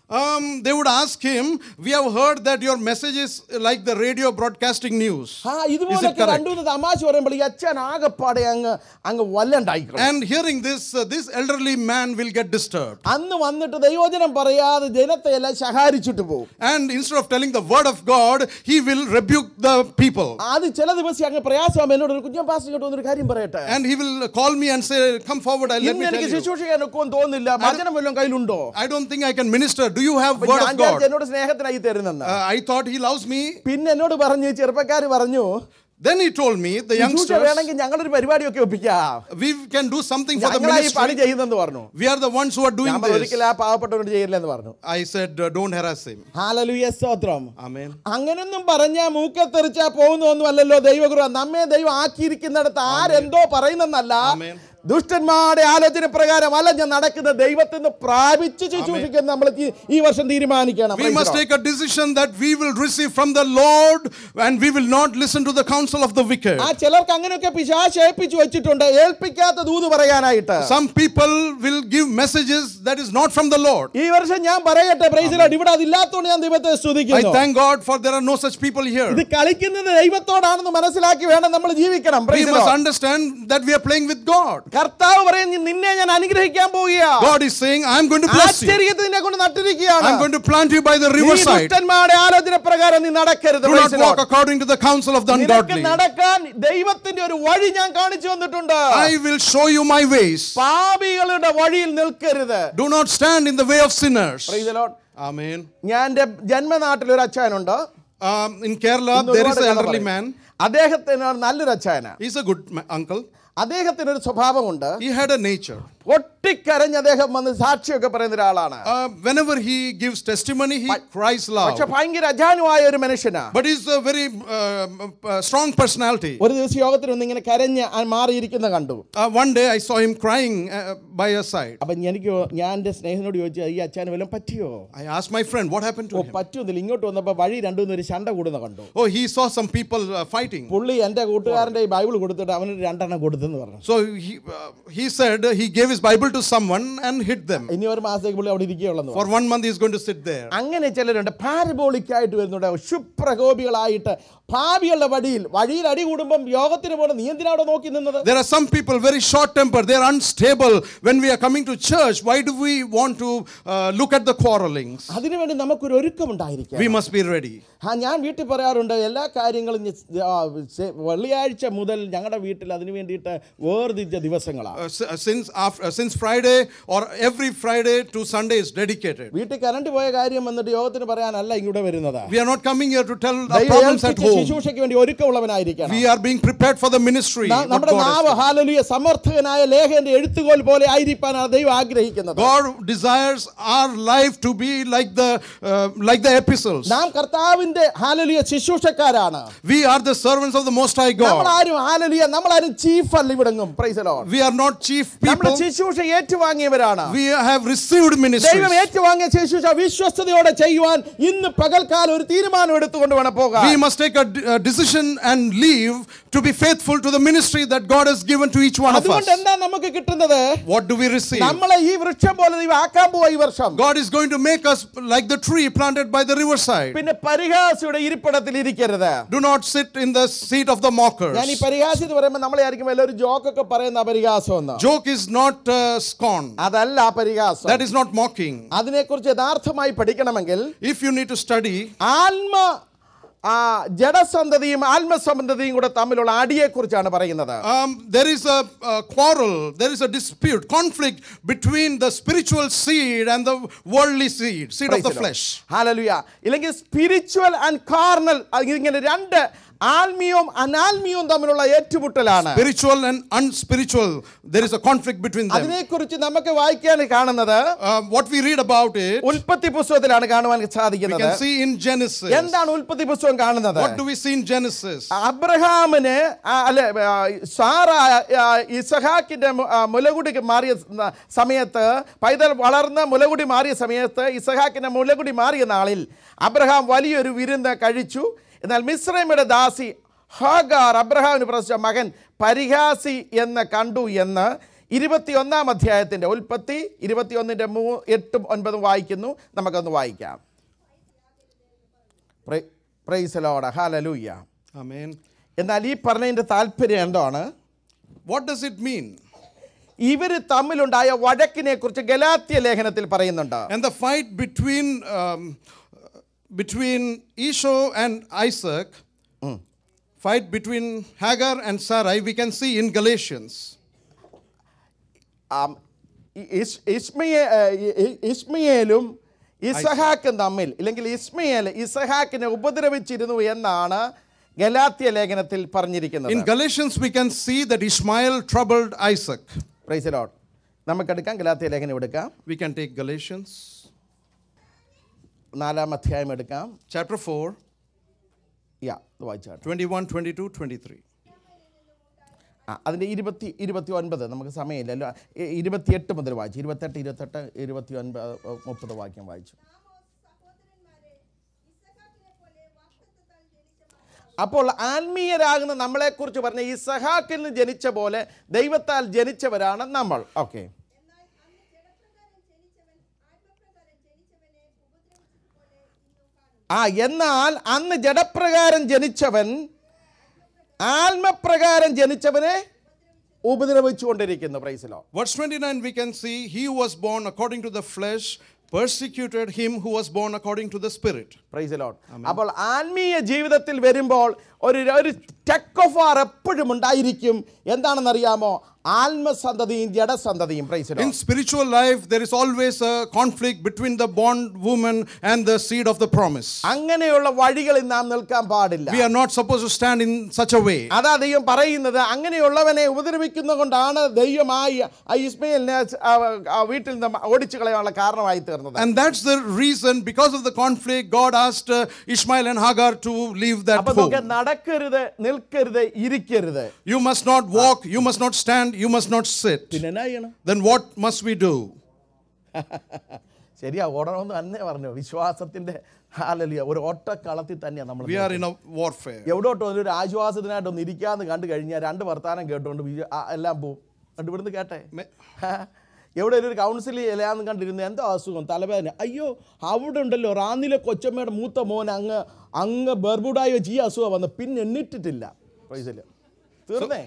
um, they would ask him, We have heard that your message is like the radio broadcasting news. ആ Is it ഇതുപോലൊക്കെ correct? രണ്ടു മൂന്ന് തമാശ പറയുമ്പോൾ ഈ അച്ഛൻ ആകെപ്പാടെ അങ്ങ് അങ്ങ് വല്ലണ്ടായിക്കളും And hearing this, uh, this elderly man will get disturbed. അന്ന് വന്നിട്ട് ദൈവജനം പറയാതെ ജനത്തെ എല്ലാം ശകാരിച്ചിട്ട് പോകും And instead of telling the word of God, he will rebuke the people. അത് ചില ദിവസം അങ്ങ് പ്രയാസമാകും എന്നോട് ഒരു കുഞ്ഞൻ പാസ് കേട്ടോ ഒരു കാര്യം പറയട്ടെ And he will call me and say, Come forward, I'll let ഇന്ന് me എനിക്ക് tell you. ശുശ്രൂഷിക്കാനൊക്കെ തോന്നുന്നില്ല വചനം വല്ലതും കയ്യിലുണ്ടോ I don't think I can minister. Do you have അപ്പൊ word ഞാൻ of വിചാരിച്ചു God? എന്നോട് സ്നേഹത്തിനായി തരുന്നെന്ന് Uh, I thought he loves me. പിന്നെ എന്നോട് പറഞ്ഞു ചെറുപ്പക്കാർ പറഞ്ഞു Then he told me, the ശുശ്രൂഷ youngsters, വേണമെങ്കിൽ ഞങ്ങളൊരു പരിപാടിയൊക്കെ ഒപ്പിക്കാം we can do something for the ഞങ്ങളായി പണി ministry. ചെയ്യുന്നെന്ന് പറഞ്ഞു We are the ones who are ഞാൻ doing പറഞ്ഞു, this. ഒരിക്കലും ആ പാവപ്പെട്ടവരോട് ചെയ്യില്ലെന്ന് പറഞ്ഞു I said, uh, Don't harass him. ഹാലലുയ സ്തോത്രം Amen. അങ്ങനൊന്നും പറഞ്ഞാ മൂക്കത്തെറിച്ചാ പോകുന്നൊന്നും അല്ലല്ലോ ദൈവഗുരു നമ്മെ ദൈവം ആക്കിയിരിക്കുന്നിടത്ത് ആരെന്തോ പറയുന്നെന്നല്ല Amen. ദുഷ്ടന്മാരുടെ ആലോചന പ്രകാരം അലഞ്ഞ് നടക്കുന്ന ദൈവത്തിൽ നിന്ന് പ്രാപിച്ച് ശുശ്രൂഷിക്കാൻ നമ്മൾ ഈ- ഈ വർഷം തീരുമാനിക്കണം We Praise must the Lord. take a decision that we will receive from the Lord and we will not listen to the counsel of the wicked. ആ ചിലർക്ക് അങ്ങനെയൊക്കെ പിശാശ് ഏൽപ്പിച്ചു വെച്ചിട്ടുണ്ട് ഏൽപ്പിക്കാത്ത ദൂത് പറയാനായിട്ട് Some people will give messages that is not from the Lord. ഈ വർഷം ഞാൻ പറയട്ടെ പ്രൈസിലോട്ട് ഇവിടെ അതില്ലാത്തതുകൊണ്ട് ഞാൻ ദൈവത്തെ I സ്തുതിക്കുന്നു thank God for there are no such people here. ഇത് കളിക്കുന്നത് ദൈവത്തോടാണെന്ന് മനസ്സിലാക്കി വേണം നമ്മൾ ജീവിക്കണം We Praise the must Lord. understand that we are playing with God. കർത്താവ് പറയുന്നു നിന്നെ ഞാൻ അനുഗ്രഹിക്കാൻ പോവുകയാ God is saying, I'm going to bless you. ആശ്ചര്യത്തെ നിന്നെ കൊണ്ട് നട്ടിരിക്കുകയാണ് I'm going to plant you by the നീ riverside. ദുഷ്ടന്മാരുടെ ആലോചന പ്രകാരം നീ നടക്കരുത് Do Praise not the walk Lord. according to the counsel of the നിനക്ക് ungodly. നടക്കാൻ ദൈവത്തിന്റെ ഒരു വഴി ഞാൻ കാണിച്ചു തന്നിട്ടുണ്ട് I will show you my ways. പാപികളുടെ വഴിയിൽ നിൽക്കരുത് Do not stand in the way of sinners. Praise the Lord. Amen. ഞാൻ എൻ്റെ ജന്മനാട്ടിൽ ഒരു അച്ഛനുണ്ട് Um, in Kerala, ഇന്ന് there is ഒരുപാട് an കഥ elderly പറയും. man. അദ്ദേഹത്തിന് നല്ലൊരു അച്ഛന He's a good ma- uncle. അദ്ദേഹത്തിന് ഒരു സ്വഭാവമുണ്ട് He had a nature. പൊട്ടിക്കരഞ്ഞ് അദ്ദേഹം വന്ന് സാക്ഷിയൊക്കെ പറയുന്ന ഒരാളാണ് Uh, whenever he gives testimony, he cries പക്ഷെ loud. ഭയങ്കര അജാനുവായ ഒരു മനുഷ്യനാ But he's a very uh, uh, strong personality. ഒരു ദിവസം യോഗത്തിൽ ഒന്ന് ഇങ്ങനെ കരഞ്ഞ് ആ മാറിയിരിക്കുന്ന കണ്ടു Uh, one day I saw him crying uh, by her side. അപ്പൊ എനിക്ക് ഞാൻ എൻ്റെ സ്നേഹിതനോട് ചോദിച്ചു ഈ അച്ഛന് വല്ലതും പറ്റിയോ I asked my friend, What happened oh to him? പറ്റുന്നില്ല ഇങ്ങോട്ട് വന്നപ്പോ വഴി രണ്ടുമൂന്ന് ഒരു ശണ്ട കൂടുന്ന കണ്ടു Oh, he saw some people uh, fighting. പുള്ളി എൻ്റെ കൂട്ടുകാരൻ്റെ ഈ ബൈബിൾ കൊടുത്തിട്ട് അവന് രണ്ടെണ്ണം കൊടുത്തെന്ന് പറഞ്ഞു So he, uh, he said uh, he gave his Bible to someone and hid them. ഇനി ഒരു മാസത്തേക്ക് പുള്ളി അവിടെ ഇരിക്കുകയുള്ളെന്ന് പറഞ്ഞു. For one month, he's going to sit there. അങ്ങനെ ചിലരുണ്ട് പാരബോളിക് ആയിട്ട് വരുന്നുണ്ട് ശുപ്രകോപികളായിട്ട് ഭാവികളുടെ വഴിയിൽ വഴിയിൽ അടി കൂടുമ്പം യോഗത്തിന് പോലെ നീ എന്തിനാ അവിടെ നോക്കി നിന്നത് There are some people very short tempered, they're unstable. When we are coming to church, why do we want to uh, look at the quarrelings? അതിനുവേണ്ടി നമുക്കൊരു ഒരുക്കമുണ്ടായിരിക്കാം We must be ready. ആ ഞാൻ വീട്ടിൽ പറയാറുണ്ട് എല്ലാ കാര്യങ്ങളും ഞ- ആ, സെ- വെള്ളിയാഴ്ച മുതൽ ഞങ്ങളുടെ വീട്ടിൽ അതിനു വേണ്ടിയിട്ട് വേർതിരിച്ച ദിവസങ്ങളാണ് Uh, si- uh, since, after, uh, since Friday or every Friday to Sunday is dedicated. വീട്ടിൽ കറണ്ട് പോയ കാര്യം വന്നിട്ട് യോഗത്തിന് പറയാനല്ല ഇങ്ങോട്ട് വരുന്നത് We are not coming here to tell our ദൈവം problems at ഏൽപ്പിച്ച home. ശുശ്രൂഷയ്ക്ക് വേണ്ടി ഒരുക്കമുള്ളവനായിരിക്കണം We are being prepared for the ministry. ന- what നമ്മുടെ God has നാവ് given. ഹാലലിയ സമർത്ഥകനായ ലേഖന്റെ എഴുത്തുകോൽ പോലെ ആയിരിക്കാനാണ് ദൈവം ആഗ്രഹിക്കുന്നത് God desires our life to be like the uh, like the epistles. നാം കർത്താവിന്റെ ഹാലലിയ ശുശ്രൂഷക്കാരാണ് We are the servants of the Most High God. നമ്മളാരും ഹാലലിയ നമ്മളാരും ചീഫ് അല്ല ഇവിടെങ്ങും praise Lord We are not chief നമ്മൾ people. ശുശ്രൂഷ ഏറ്റുവാങ്ങിയവരാണ് We have received ദൈവം ministries. ഏറ്റുവാങ്ങിയ ശുശ്രൂഷ വിശ്വസ്തയോടെ ചെയ്യുവാൻ ഇന്ന് പകൽക്കാലം ഒരു തീരുമാനം എടുത്തുകൊണ്ട് വേണം പോകാൻ We must take a, d- a decision and leave to be faithful to the ministry that God has given to each one of us. അതുകൊണ്ട് എന്താ നമുക്ക് കിട്ടുന്നത് What do we receive? നമ്മളെ ഈ വൃക്ഷം പോലെ ദൈവം ആക്കാൻ പോവാ ഈ വർഷം God is going to make us like the tree planted by the riverside. പിന്നെ പരിഹാസിയുടെ ഇരിപ്പിടത്തിൽ ഇരിക്കരുത് Do not sit in the seat of the mockers. ഞാൻ ഈ പരിഹാസി എന്ന് പറയുമ്പോൾ നമ്മളെ ആയിരിക്കും എല്ലാവരും ജോക്കൊക്കെ പറയുന്ന പരിഹാസം എന്ന് Joke is not uh, scorn. അതല്ല ആ പരിഹാസം That is not mocking. അതിനെക്കുറിച്ച് യഥാർത്ഥമായി പഠിക്കണമെങ്കിൽ If you need to study, ആത്മ ആ ജഡസന്ധതിയും ആത്മസന്ധതിയും കൂടെ തമ്മിലുള്ള അടിയെക്കുറിച്ചാണ് പറയുന്നത് um, there is a, a quarrel, there is a dispute, conflict between the spiritual seed and the worldly seed, seed of the flesh. ഹാലലുയ ഇല്ലെങ്കിൽ spiritual and carnal ഇങ്ങനെ രണ്ട് ആത്മീയവും അനാത്മീയവും തമ്മിലുള്ള ഏറ്റുമുട്ടലാണ് Spiritual and unspiritual, there is a conflict between them. അതിനെക്കുറിച്ച് നമുക്ക് വായിക്കാൻ കാണുന്നത് Uh, what we read about it, ഉൽപ്പത്തി പുസ്തകത്തിലാണ് കാണുവാൻ we സാധിക്കുന്നത് can see in Genesis. എന്താണ് ഉൽപ്പത്തി പുസ്തകം കാണുന്നത് What do we see in Genesis? അബ്രഹാമിന് ആ, അല്ലെ ആ, സാറ ആ, ഇസഹാക്കിന്റെ മു- ആ, മുലകുടി മാറിയ സ- സമയത്ത് പൈതൽ വളർന്ന് മുലകുടി മാറിയ സമയത്ത് ഇസഹാക്കിന്റെ മുലകുടി മാറിയ നാളിൽ അബ്രഹാം വലിയൊരു വിരുന്ന് കഴിച്ചു എന്നാൽ മിശ്രമിയുടെ ദാസി ഹാഗാർ അബ്രഹാമിന് പ്രസിച്ച മകൻ പരിഹാസി എന്ന് കണ്ടു എന്ന് ഇരുപത്തി ഒന്നാം അധ്യായത്തിൻ്റെ ഉൽപ്പത്തി ഇരുപത്തിയൊന്നിൻ്റെ മൂ എട്ടും ഒൻപതും വായിക്കുന്നു നമുക്കൊന്ന് വായിക്കാം പ്രൈസലോട ഹാലലൂയ്യ Amen. എന്നാൽ ഈ പറഞ്ഞതിൻ്റെ താല്പര്യം എന്താണ് What does it mean? ഇവർ തമ്മിലുണ്ടായ വഴക്കിനെ കുറിച്ച് ഗലാത്യ ലേഖനത്തിൽ പറയുന്നുണ്ട് And the fight between um, between Esau and Isaac, fight between Hagar and Sarai, we can see in Galatians. Um, ഇ- ഇസ്- ഇസ്മയെ- ഏ, ഇ- ഇ- ഇസ്മയേലും ഇസഹാക്കും തമ്മിൽ ഇല്ലെങ്കിൽ ഇസ്മയേൽ ഇസഹാക്കിനെ ഉപദ്രവിച്ചിരുന്നു എന്നാണ് ഗലാത്യ ലേഖനത്തിൽ പറഞ്ഞിരിക്കുന്നത് In Galatians, we can see that Ishmael troubled Isaac. Praise Lord നമുക്കെടുക്കാം ഗലാത്യ ലേഖനം എടുക്കാം We can take Galatians നാലാം അധ്യായം എടുക്കാം chapter 4, യാ ഇത് വായിച്ചാട്ടെ 21, 22, 23. ആ അതിൻ്റെ ഇരുപത്തി ഇരുപത്തി ഒൻപത് നമുക്ക് സമയമില്ലല്ലോ ഇ- ഇരുപത്തിയെട്ട് മുതൽ വായിച്ചു ഇരുപത്തെട്ട് ഇരുപത്തെട്ട് ഇരുപത്തി ഒൻപത് മുപ്പത് വാക്യം വായിച്ചു അപ്പോൾ ആത്മീയരാകുന്ന നമ്മളെക്കുറിച്ച് പറഞ്ഞ ഈ സഹാക്കിൽ നിന്ന് ജനിച്ച പോലെ ദൈവത്താൽ ജനിച്ചവരാണ് നമ്മൾ ഓക്കെ ആ എന്നാൽ അന്ന് ജഡപ്രകാരം ജനിച്ചവൻ ആത്മപ്രകാരം ജനിച്ചവനെ ഉപദ്രവിച്ചുകൊണ്ടിരിക്കുന്നു praise Lord Verse 29, we can see he who was born according to the flesh persecuted him who was born according to the spirit. Praise Lord അപ്പോൾ ആത്മീയ ജീവിതത്തിൽ വരുമ്പോൾ ഒരു ഒരു ടെക് ഓഫ് ആർ എപ്പോഴും ഉണ്ടായിരിക്കും എന്താണെന്നറിയാമോ ആത്മസന്തതിയും ജഡസന്തതിയും praise In Lord spiritual life, there is always a conflict between the born woman and the seed of the promise. അങ്ങനെയുള്ള വഴികളിൽ നാം നിൽക്കാൻ പാടില്ല We are not supposed to stand in such a way. അതാ ദൈവം പറയുന്നത് അങ്ങനെയുള്ളവനെ ഉപദ്രവിക്കുന്ന കൊണ്ടാണ് ദൈവം ആ ആ ഇസ്മയിലിനെ ആ ആ വീട്ടിൽ നിന്ന് ഓടിച്ചു കളയാനുള്ള കാരണമായി തീർന്നത് And that's the reason, because of the conflict, God asked uh, Ishmael and Hagar to leave that അപ്പൊ നമുക്ക് home. നടക്കരുത് നിൽക്കരുത് ഇരിക്കരുത് You must not walk, you must not stand, you must not sit. പിന്നെ എന്നാ ചെയ്യണം Then what must we do? ശരിയാ ഓടണമെന്ന് തന്നെ പറഞ്ഞു വിശ്വാസത്തിന്റെ ഹാലലിയ ഒരു ഒറ്റക്കളത്തിൽ തന്നെയാണ് നമ്മൾ We are in a warfare. എവിടോട്ടോ ഒരു ആശ്വാസത്തിനായിട്ട് ഒന്ന് ഇരിക്കാന്ന് കണ്ടു കഴിഞ്ഞാൽ രണ്ട് വർത്താനം കേട്ടോണ്ട് വിജ- ആ, എല്ലാം പോവും എന്നിട്ട് ഇവിടുന്ന് കേട്ടെ Me- ഹാ. എവിടെ ഒരു കൗൺസിൽ എല്ലാന്ന് കണ്ടിരുന്നു എന്തോ അസുഖം തലവേദന അയ്യോ അവിടെ ഉണ്ടല്ലോ റാന്നിലെ കൊച്ചമ്മയുടെ മൂത്ത മോൻ അങ്ങ് അങ്ങ് ബർബുഡായി വെച്ച് ഈ അസുഖം വന്ന് പിന്നെ എണ്ണിട്ടിട്ടില്ല പൈസയില് തീർന്നേ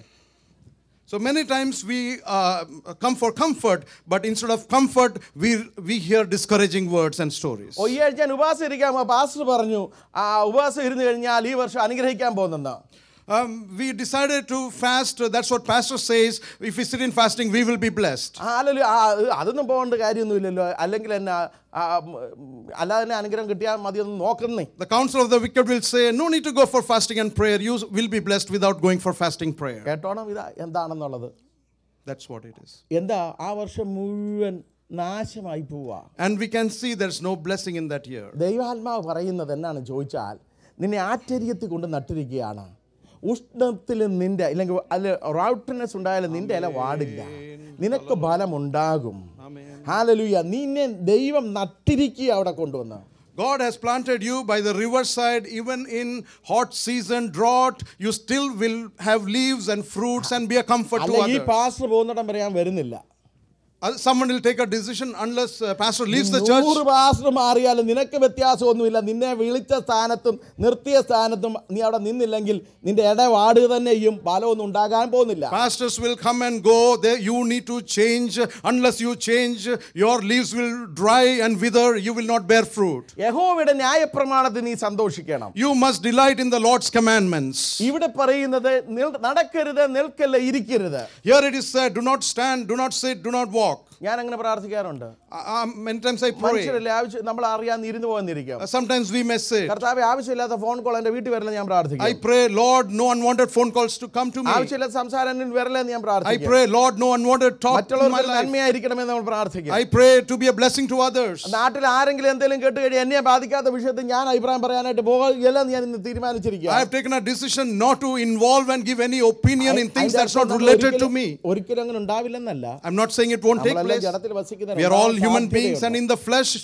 So many times we uh, come for comfort, but instead of comfort, we, we hear discouraging words and stories. ഒയ്യാഴ്ച ഞാൻ ഉപവാസം ഇരിക്കാമോ പാസ്റ്റർ പറഞ്ഞു ആ ഉപവാസം ഇരുന്ന് കഴിഞ്ഞാൽ ഈ വർഷം അനുഗ്രഹിക്കാൻ പോകുന്നെന്ന് Um, we decided to fast. That's what Pastor says. If we sit in fasting, we will be blessed. അല്ലല്ലോ ആ അതൊന്നും പോകേണ്ട കാര്യമൊന്നുമില്ലല്ലോ അല്ലെങ്കിൽ എന്നാ ആ, ഉം, അല്ലാതെ തന്നെ അനുഗ്രഹം കിട്ടിയാൽ മതി ഒന്ന് നോക്കുന്നേ The counsel of the wicked will say, No need to go for fasting and prayer. You will be blessed without going for fasting prayer. കേട്ടോണം ഇതാ എന്താണെന്നുള്ളത് That's what it is. എന്താ ആ വർഷം മുഴുവൻ നാശമായി പോവാ And we can see there's no blessing in that year. ദൈവാത്മാവ് പറയുന്നത് എന്നാണ് ചോദിച്ചാൽ നിന്നെ ആശ്ചര്യത്തിൽ കൊണ്ട് നട്ടിരിക്കുകയാണ് ഉഷ്ണത്തിൽ നിന്റെ അല്ലെങ്കിൽ അല്ല റൗട്ട്നെസ് ഉണ്ടായാലും നിന്റെ ഇല വാടില്ല നിനക്ക് ബലമുണ്ടാകും ഹാലലുയ നിന്നെ ദൈവം നട്ടിരിക്കുക അവിടെ കൊണ്ടുവന്ന് God has planted you by the riverside, even in hot season, drought, you still will have leaves and fruits and be a comfort to അല്ല ഈ others. പാസ്റ്റർ പോകുന്നിടം വരെ ഞാൻ വരുന്നില്ല Uh, Someone will take a decision unless uh, pastor leaves the church. നൂറ് pastor മാറിയാലും നിനക്ക് വ്യത്യാസമൊന്നുമില്ല നിന്നെ വിളിച്ച സ്ഥാനത്തും നിർത്തിയ സ്ഥാനത്തും നീ അവിടെ നിന്നില്ലെങ്കിൽ നിന്റെ ഇടവാടുക തന്നെയും ബലമൊന്നും ഉണ്ടാകാൻ പോകുന്നില്ല Pastors will come and go. There you need to change. Unless you change, your leaves will dry and wither. You will not bear fruit. യഹോവയുടെ ന്യായപ്രമാണത്തിൽ നീ സന്തോഷിക്കണം You must delight in the Lord's commandments. ഇവിടെ പറയുന്നത് നിൽ- നടക്കരുത് നിൽക്കല്ല ഇരിക്കരുത് Here it is said, do not stand, do not sit, do not walk. ഞാൻ അങ്ങനെ പ്രാർത്ഥിക്കാറുണ്ട് Uh, uh, many times I pray. മനുഷ്യരല്ലേ ആവശ്യം നമ്മൾ അറിയാൻ ഇരുന്ന് പോകുന്നിരിക്കും Uh, sometimes we may say, കർത്താവ് ആവശ്യമില്ലാത്ത ഫോൺ കോൾ എന്റെ വീട്ടിൽ വരല ഞാൻ I പ്രാർത്ഥിക്കും pray, Lord, no unwanted phone calls to come to me. ആവശ്യമില്ലാത്ത സംസാരം എന്നിൽ വരലെന്ന് ഞാൻ I പ്രാർത്ഥിക്കും pray, Lord, no unwanted talk in my മറ്റുള്ളവർക്ക് life. നന്മയായിരിക്കണമെന്ന് നമ്മൾ പ്രാർത്ഥിക്കും I pray to be a blessing to others. നാട്ടിൽ ആരെങ്കിലും എന്തെങ്കിലും കേട്ട് കഴിഞ്ഞാൽ എന്നെ ബാധിക്കാത്ത വിഷയത്തിൽ ഞാൻ അഭിപ്രായം പറയാനായിട്ട് പോകില്ലെന്ന് ഞാൻ ഇന്ന് തീരുമാനിച്ചിരിക്കുക I have taken a decision not to involve and give any opinion in things that's not related to me. ഒരിക്കലും അങ്ങനെ ഉണ്ടാവില്ലെന്നല്ല I'm not saying it won't take നമ്മളെല്ലാം place. ജഡത്തിൽ വസിക്കുന്ന We are all human beings and in the flesh.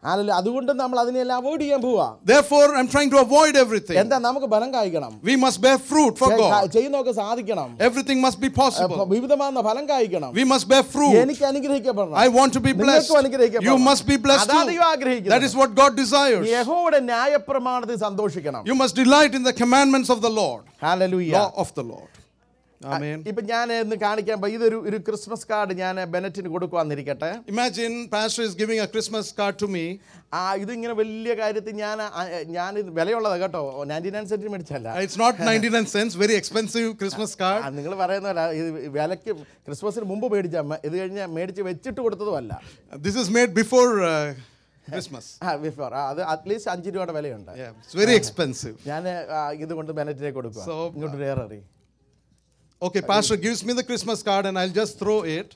ആണല്ലോ അതുകൊണ്ട് നമ്മൾ അതിനെല്ലാം avoid ചെയ്യാൻ പോവാ Therefore, I'm trying to avoid everything. എന്താ നമുക്ക് ബലം കായ്ക്കണം We must bear fruit for ചെ- God. ചെയ്യുന്നതൊക്കെ സാധിക്കണം Everything must be possible. വിവിധമാകുന്ന ഫലം കായ്ക്കണം We must bear fruit. എനിക്ക് അനുഗ്രഹിക്കപ്പെടണം I want to be blessed. നിങ്ങൾക്കും അനുഗ്രഹിക്കപ്പെടണം. You must be blessed അതാ too. ദൈവം ആഗ്രഹിക്കുന്നത്. That is what God desires. യഹോവയുടെ ന്യായപ്രമാണത്തിൽ സന്തോഷിക്കണം You must delight in the commandments of the Lord, hallelujah law of the Lord. Amen. ഇപ്പൊ ഞാൻ ഇന്ന് കാണിക്കാൻ പോ- ഇതൊരു ഒരു ക്രിസ്മസ് കാർഡ് ഞാൻ ബെനറ്റിന് കൊടുക്കുവാന്നിരിക്കട്ടെ Imagine Pastor is giving a Christmas card to me. ആ ഇതിങ്ങനെ വലിയ കാര്യത്തിൽ ഞാൻ ആ- ഞാൻ ഇത് വിലയുള്ളത് കേട്ടോ നയൻറ്റി നയൻ സെന്റിന് മേടിച്ചല്ല It's not 99 cents, very expensive Christmas card. നിങ്ങൾ പറയുന്ന പോലെ ഇത് വിലക്ക് ക്രിസ്മസിന് മുമ്പ് മേടിച്ച ഇത് കഴിഞ്ഞ് മേടിച്ച് വെച്ചിട്ട് കൊടുത്തതുമല്ല This is made before uh, Christmas. ആ ബിഫോർ അത് അറ്റ്ലീസ്റ്റ് അഞ്ച് രൂപയുടെ വിലയുണ്ട് Yeah, it's very expensive. ഞാൻ ഇത് കൊണ്ട് ബെനറ്റിനെ കൊടുക്കുക So, ഇങ്ങോട്ട് വേറെ Okay, Pastor gives me the Christmas card and I'll just throw it.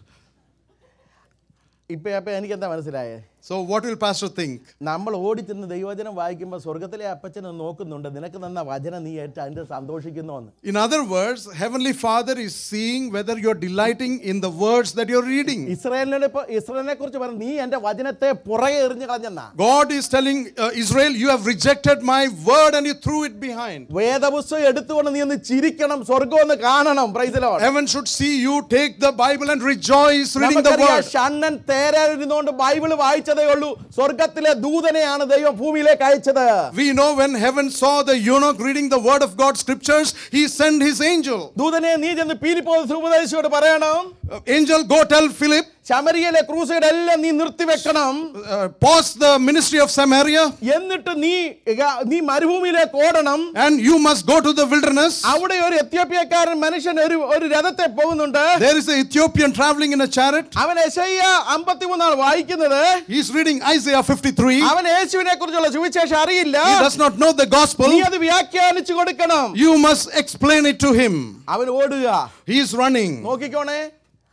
ഇപ്പൊ അപ്പൊ എനിക്ക് എന്താ മനസ്സിലായേ So, what will Pastor think? നമ്മൾ ഓടിച്ചെന്ന് ദൈവവചനം വായിക്കുമ്പോൾ സ്വർഗത്തിലെ അപ്പച്ചനെ നോക്കുന്നുണ്ട് നിനക്ക് തന്ന വചനം നീ ഏറ്റ അതിന്റെ സന്തോഷിക്കുന്നു എന്ന് In other words, Heavenly Father is seeing whether you're delighting in the words that you're reading. ഇസ്രായേലിനെ ഇപ്പൊ ഇസ്രായേലിനെ കുറിച്ച് പറഞ്ഞു നീ എന്റെ വചനത്തെ പുറകെ എറിഞ്ഞു കളഞ്ഞെന്നാ God is telling uh, Israel, You have rejected my word and you threw it behind. വേദപുസ്തകം എടുത്തുകൊണ്ട് നീ ഒന്ന് ചിരിക്കണം സ്വർഗം ഒന്ന് കാണണം praise Lord Heaven should see you take the Bible and rejoice reading the word. ഷണ്ണൻ തേരായിരുന്നോണ്ട് ബൈബിള് വായിച്ചതേ ഉള്ളൂ സ്വർഗത്തിലെ ദൂതനെയാണ് ദൈവം ഭൂമിയിലേക്ക് അയച്ചത് We know when heaven saw the eunuch reading the word of God scriptures, he sent his angel. ദൂതനെ നീ ചെന്ന് പീലിപ്പോസ് ഉപദേശിച്ചോട് പറയണം Uh, angel, go tell Philip, ശമരിയയിലെ ക്രൂസൈഡ് എല്ലാം നീ നിർത്തിവെക്കണം uh, pause the ministry of Samaria എന്നിട്ട് നീ ഇക- നീ മരുഭൂമിയിലേക്ക് ഓടണം and you must go to the wilderness. അവിടെ ഒരു എത്യോപ്യക്കാരൻ മനുഷ്യൻ ഒരു ഒരു രഥത്തെ പോകുന്നുണ്ട് There is an Ethiopian traveling in a chariot. അവൻ യശയ്യ അമ്പത്തിമൂന്നാണ് വായിക്കുന്നത് He's reading Isaiah 53. അവൻ യേശുവിനെ കുറിച്ചുള്ള സുവിശേഷം അറിയില്ല He does not know the gospel. നീ അത് വ്യാഖ്യാനിച്ചു കൊടുക്കണം You must explain it to him. അവൻ ഓടുക He is running. നോക്കിക്കോണേ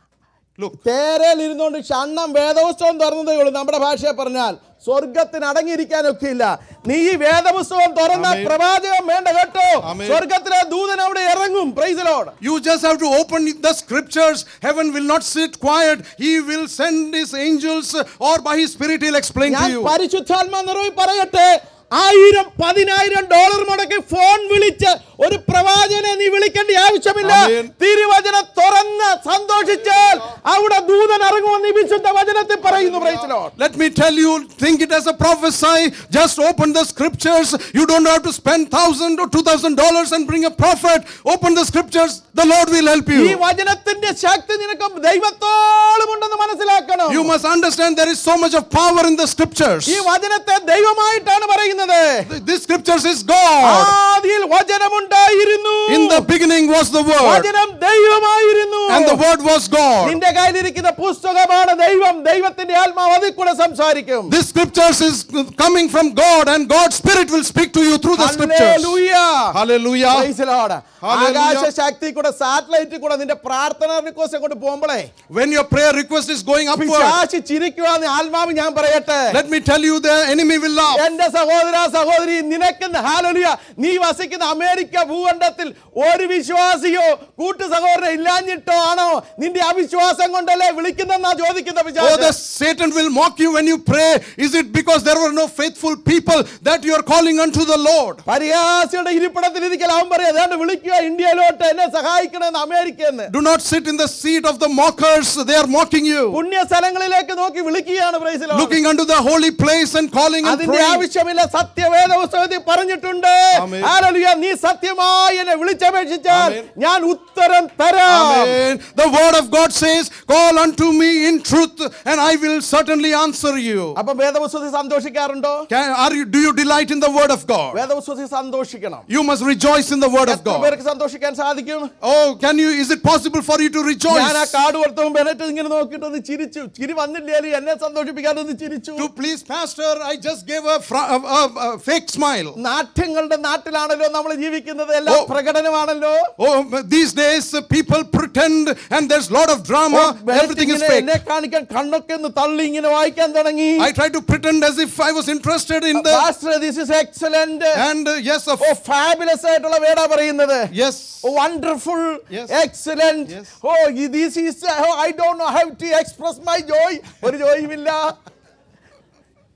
Look, തേരയിൽ ഇരുന്നുകൊണ്ട് ഷണ്ണം വേദപുസ്തകം തുറന്നതേ ഉള്ളൂ നമ്മുടെ ഭാഷയെ പറഞ്ഞാൽ സ്വർഗത്തിന് അടങ്ങിയിരിക്കാനൊക്കെ ഇല്ല നീ ഈ വേദപുസ്തകം തുറന്ന Amen. പ്രവാചകം വേണ്ട കേട്ടോ Amen. സ്വർഗത്തിലെ ദൂതൻ അവിടെ ഇറങ്ങും പ്രൈസലോട് you just have to open the scriptures. Heaven will not sit quiet. He will send his angels or by his spirit he'll explain to ഞാൻ you. പരിശുദ്ധാത്മാ നിറവിൽ പറയട്ടെ ആയിരം പതിനായിരം ഡോളർ മുടക്കി ഫോൺ വിളിച്ച് ഒരു പ്രവാചകനെ നീ വിളിക്കേണ്ട ആവശ്യമില്ല Amen. തിരുവചനം തുറന്ന് സന്തോഷിച്ചാൽ അവിടെ ദൂതൻ ഇറങ്ങുമെന്ന് ഈ വിശുദ്ധ വചനത്തിൽ പറയുന്നു പ്രൈസലോ Let me tell you, think it as a prophesy. Just open the scriptures. You don't have to spend thousand or two thousand dollars and bring a prophet. Open the scriptures. The Lord will help ഈ you. വചനത്തിന്റെ ശക്തി നിനക്ക് ദൈവത്തോളം ഉണ്ടെന്ന് മനസ്സിലാക്കണം You must understand there is so much of power in the scriptures. ഈ വചനത്തെ ദൈവമായിട്ടാണ് പറയുന്നത് This scriptures is God. ആദിയിൽ വചനമുണ്ടായിരുന്നു In the beginning was the word, വചനം ദൈവമായിരുന്നു and the word was God. നിന്റെ കയ്യിലിരിക്കുന്ന പുസ്തകമാണ് ദൈവം ദൈവത്തിന്റെ ആത്മാവ് അതിൽ കൂടെ സംസാരിക്കും This scriptures is coming from God, and God's spirit will speak to you through the scriptures. Hallelujah. Hallelujah. Praise the Lord. Hallelujah. ആകാശ ശക്തി കൂടെ സാറ്റലൈറ്റ് കൂടെ നിന്റെ പ്രാർത്ഥന റിക്വസ്റ്റ് കൊണ്ട് പോകുമ്പോഴേ When your prayer request is going upward, പിശാച് ചിരിക്കുവാന്ന് ആത്മാവ് ഞാൻ പറയട്ടെ let me tell you, the enemy will laugh. എന്റെ സഹോദര സഹോദരി നിനക്കുന്ന ഹാലലിയ നീ വസിക്കുന്ന അമേരിക്ക ഭൂഖണ്ഡത്തിൽ ഒരു വിശ്വാസിയോ കൂട്ടു സഹോദരൻ ഇല്ലാഞ്ഞിട്ടോ ആണോ നിന്റെ അവിശ്വാസം കൊണ്ടല്ലേ വിളിക്കുന്നെന്നാ ചോദിക്കുന്ന Oh, പിശാച് the Satan will mock you when you pray. Is it because there were no faithful people that you are calling unto the Lord? പരിഹാസിയുടെ ഇരിപ്പിടത്തിൽ ഇരിക്കൽ അവൻ പറയാം ഏതാണ്ട് വിളിക്കുക ഇന്ത്യയിലോട്ട് എന്നെ സഹായിക്കണമെന്ന് അമേരിക്കന്ന് Do not sit in the seat of the mockers. They are mocking you. പുണ്യ സ്ഥലങ്ങളിലേക്ക് നോക്കി വിളിക്കുകയാണ് പ്രൈസിലോ Looking unto the holy place and calling and അതിന്റെ praying. ആവശ്യമില്ല സത്യവേദ പുസ്തകത്തിൽ പറഞ്ഞിട്ടുണ്ട് ആമേൻ. ഹല്ലേലൂയ, നീ സത്യമായി എന്നെ വിളിച്ചപേക്ഷിച്ചാൽ ആമേൻ. ഞാൻ ഉത്തരം തരാം Amen. The word of God says, Call unto me in truth, and I will certainly answer you. അപ്പൊ വേദപുസ്തകത്തിൽ സന്തോഷിക്കാറുണ്ടോ Can, are you, do you delight in the word of God? വേദപുസ്തകത്തിൽ സന്തോഷിക്കണം You must rejoice in the word of എത്ര God. പേർക്ക് സന്തോഷിക്കാൻ സാധിക്കും Oh, can you? Is it possible for you to ഞാൻ ആ rejoice? Card കൊടുത്തപ്പോൾ ബെനറ്റ് ഇങ്ങനെ നോക്കിയിട്ടൊന്ന് ചിരിച്ചു ചിരി വന്നില്ലേലും എന്നെ സന്തോഷിപ്പിക്കാനൊന്ന് ചിരിച്ചു To please, Pastor, I just gave a, fra- a, a, a fake smile. നാട്യങ്ങളുടെ നാട്ടിലാണല്ലോ നമ്മൾ ജീവിക്കുന്നത് എല്ലാം ഓ. പ്രകടനമാണല്ലോ Oh, these days uh, people pretend and there's a lot of oh, drama. ബെനറ്റ് Everything is ഇങ്ങനെ fake. എന്നെ കാണിക്കാൻ കണ്ണൊക്കെ ഒന്ന് തള്ളി ഇങ്ങനെ വായിക്കാൻ തുടങ്ങി I try to pretend as if I was interested in the. Pastor, this is excellent. And uh, yes, of oh fabulous ആയിട്ടുള്ള വേടാ പറയുന്നത് yes. Wonderful Yes. Excellent Yes. Oh this is I don't know how to express my joy ഒരു ജോയും ഇല്ല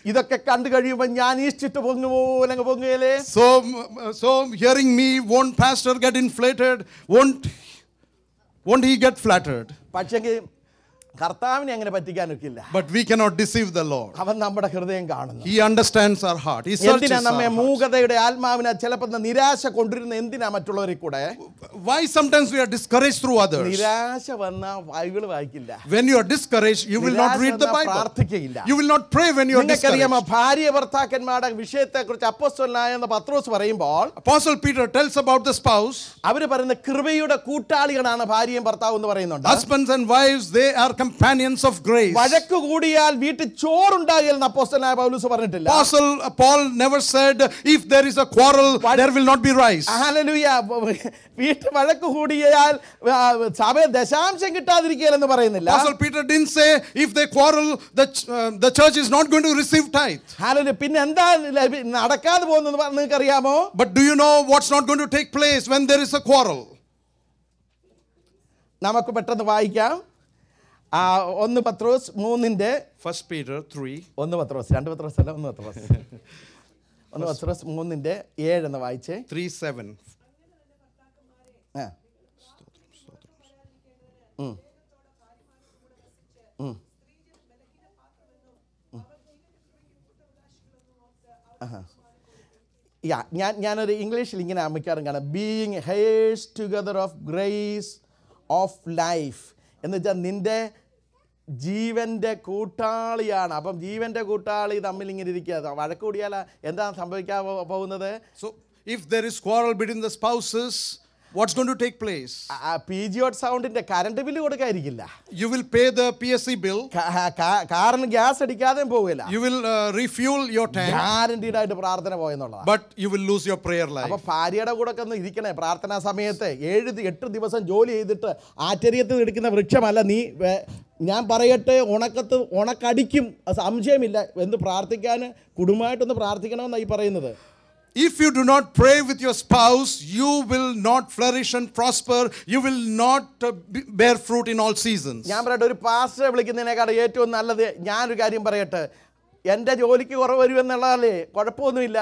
ഇതൊക്കെ കണ്ടു കഴിയുമ്പോൾ ഞാൻ ഈസ്റ്റിട്ട് പൊങ്ങു പോലെ അങ്ങ് പൊങ്ങുകയല്ലേ So, so hearing me, won't pastor get inflated? Won't, won't he get flattered? പക്ഷെങ്കിൽ കർത്താവിനെ അങ്ങനെ പറ്റിക്കാനൊക്കില്ല But we cannot deceive the Lord. അവൻ നമ്മുടെ ഹൃദയം കാണുന്നു He understands our heart. He searches എന്തിനാ നമ്മെ our heart. മൂകതയുടെ ആത്മാവിനെ ചിലപ്പോൾ നിരാശ കൊണ്ടിരുന്ന എന്തിനാ മറ്റുള്ളവരെ കൂടെ Why sometimes we are discouraged through others? നിരാശ വന്ന ബൈബിൾ വായിക്കില്ല When you are discouraged, you will not നിരാശ read the വന്നാൽ Bible. പ്രാർത്ഥിക്കയില്ല You will not pray when you are നിങ്ങൾക്കറിയാമോ discouraged. ഭാര്യ ഭർത്താക്കന്മാരുടെ വിഷയത്തെ കുറിച്ച് അപ്പോസ്തലനായ എന്ന പത്രോസ് പറയുമ്പോൾ Apostle Peter tells about the spouse. അവര് പറയുന്ന കൃപയുടെ കൂട്ടാളികളാണ് ഭാര്യയും ഭർത്താവും എന്ന് പറയുന്നുണ്ട് Husbands and wives, they are companions of grace. വഴക്ക് കൂടിയാൽ വീട്ടിൽ ചോറുണ്ടാകില്ലെന്ന് അപ്പോസ്തലനായ പൗലൂസ് പറഞ്ഞിട്ടില്ല Apostle Paul never said, if there is a quarrel, there will not be rice. ഹല്ലേലൂയ. വീട്ടിൽ വഴക്ക് കൂടിയാൽ ആ, സഭ ദശാംശം കിട്ടാതിരിക്കുകയെന്ന് പറയുന്നില്ല Apostle Peter didn't say, if they quarrel, the, ch- uh, the church is not going to receive tithe. ഹാലലു പിന്നെ എന്താ ലഭി- നടക്കാതെ പോകുന്നത് നിങ്ങൾക്ക് അറിയാമോ But do you know what's not going to take place when there is a quarrel? നമുക്ക് പെട്ടെന്ന് വായിക്കാം ആ, ഒന്ന് പത്രോസ് മൂന്നിന്റെ First Peter 3. ഒന്ന് പത്രോസ് രണ്ട് പത്രോസ് അല്ല ഒന്ന് പത്രോസ് ഒന്ന് പത്രോസ് മൂന്നിന്റെ ഏഴെന്ന് വായിച്ചേ 3 7. ആ. ഉം. ഉം. ആഹാ. യാ ഞാൻ ഞാനൊരു ഇംഗ്ലീഷിൽ ഇങ്ങനെ അമ്മയ്ക്കാറും കാണാം being heirs together of grace of life എന്ന് വെച്ചാൽ നിൻ്റെ ജീവൻ്റെ കൂട്ടാളിയാണ് അപ്പം ജീവൻ്റെ കൂട്ടാളി തമ്മിൽ ഇങ്ങനെ ഇരിക്കുക വഴക്ക് കൂടിയാൽ എന്താ സംഭവിക്കാൻ പോ- പോകുന്നത് So, if there is quarrel between the spouses, what's going to take place? പി ജി ഓട്ട് സൗണ്ടിൻ്റെ കറണ്ട് ബില്ല് കൊടുക്കാതിരിക്കില്ല You will pay the PSC bill, കാ- കാ- കാറിന് ഗ്യാസ് അടിക്കാതെയും പോവില്ല you will uh, refuel your tank, guaranteed ആയിട്ട് പ്രാർത്ഥന പോയെന്നുള്ളതാണ് but you will lose your prayer life. അപ്പൊ ഭാര്യയുടെ കൂടെ ഒക്കെ ഒന്ന് ഇരിക്കണേ പ്രാർത്ഥനാ സമയത്ത് ഏഴ് ദി- എട്ട് ദിവസം ജോലി ചെയ്തിട്ട് ആശ്ചര്യത്തിൽ എടുക്കുന്ന വൃക്ഷമല്ല നീ വേ- ഞാൻ പറയട്ടെ ഉണക്കത്ത് ഉണക്കടിക്കും അത് സംശയമില്ല എന്ന് പ്രാർത്ഥിക്കാൻ കുടുംബമായിട്ടൊന്ന് പ്രാർത്ഥിക്കണമെന്നാണ് ഈ പറയുന്നത് If you do not pray with your spouse, you will not flourish and prosper. You will not uh, be- bear fruit in all seasons. ഞാൻ പറയട്ടെ ഒരു പാസ്റ്ററെ വിളിക്കുന്നതിനേക്കാൾ ഏറ്റവും നല്ലത് ഞാനൊരു കാര്യം പറയട്ടെ എൻ്റെ ജോലിക്ക് കുറവ് വരുമെന്നുള്ളതല്ലേ കുഴപ്പമൊന്നുമില്ല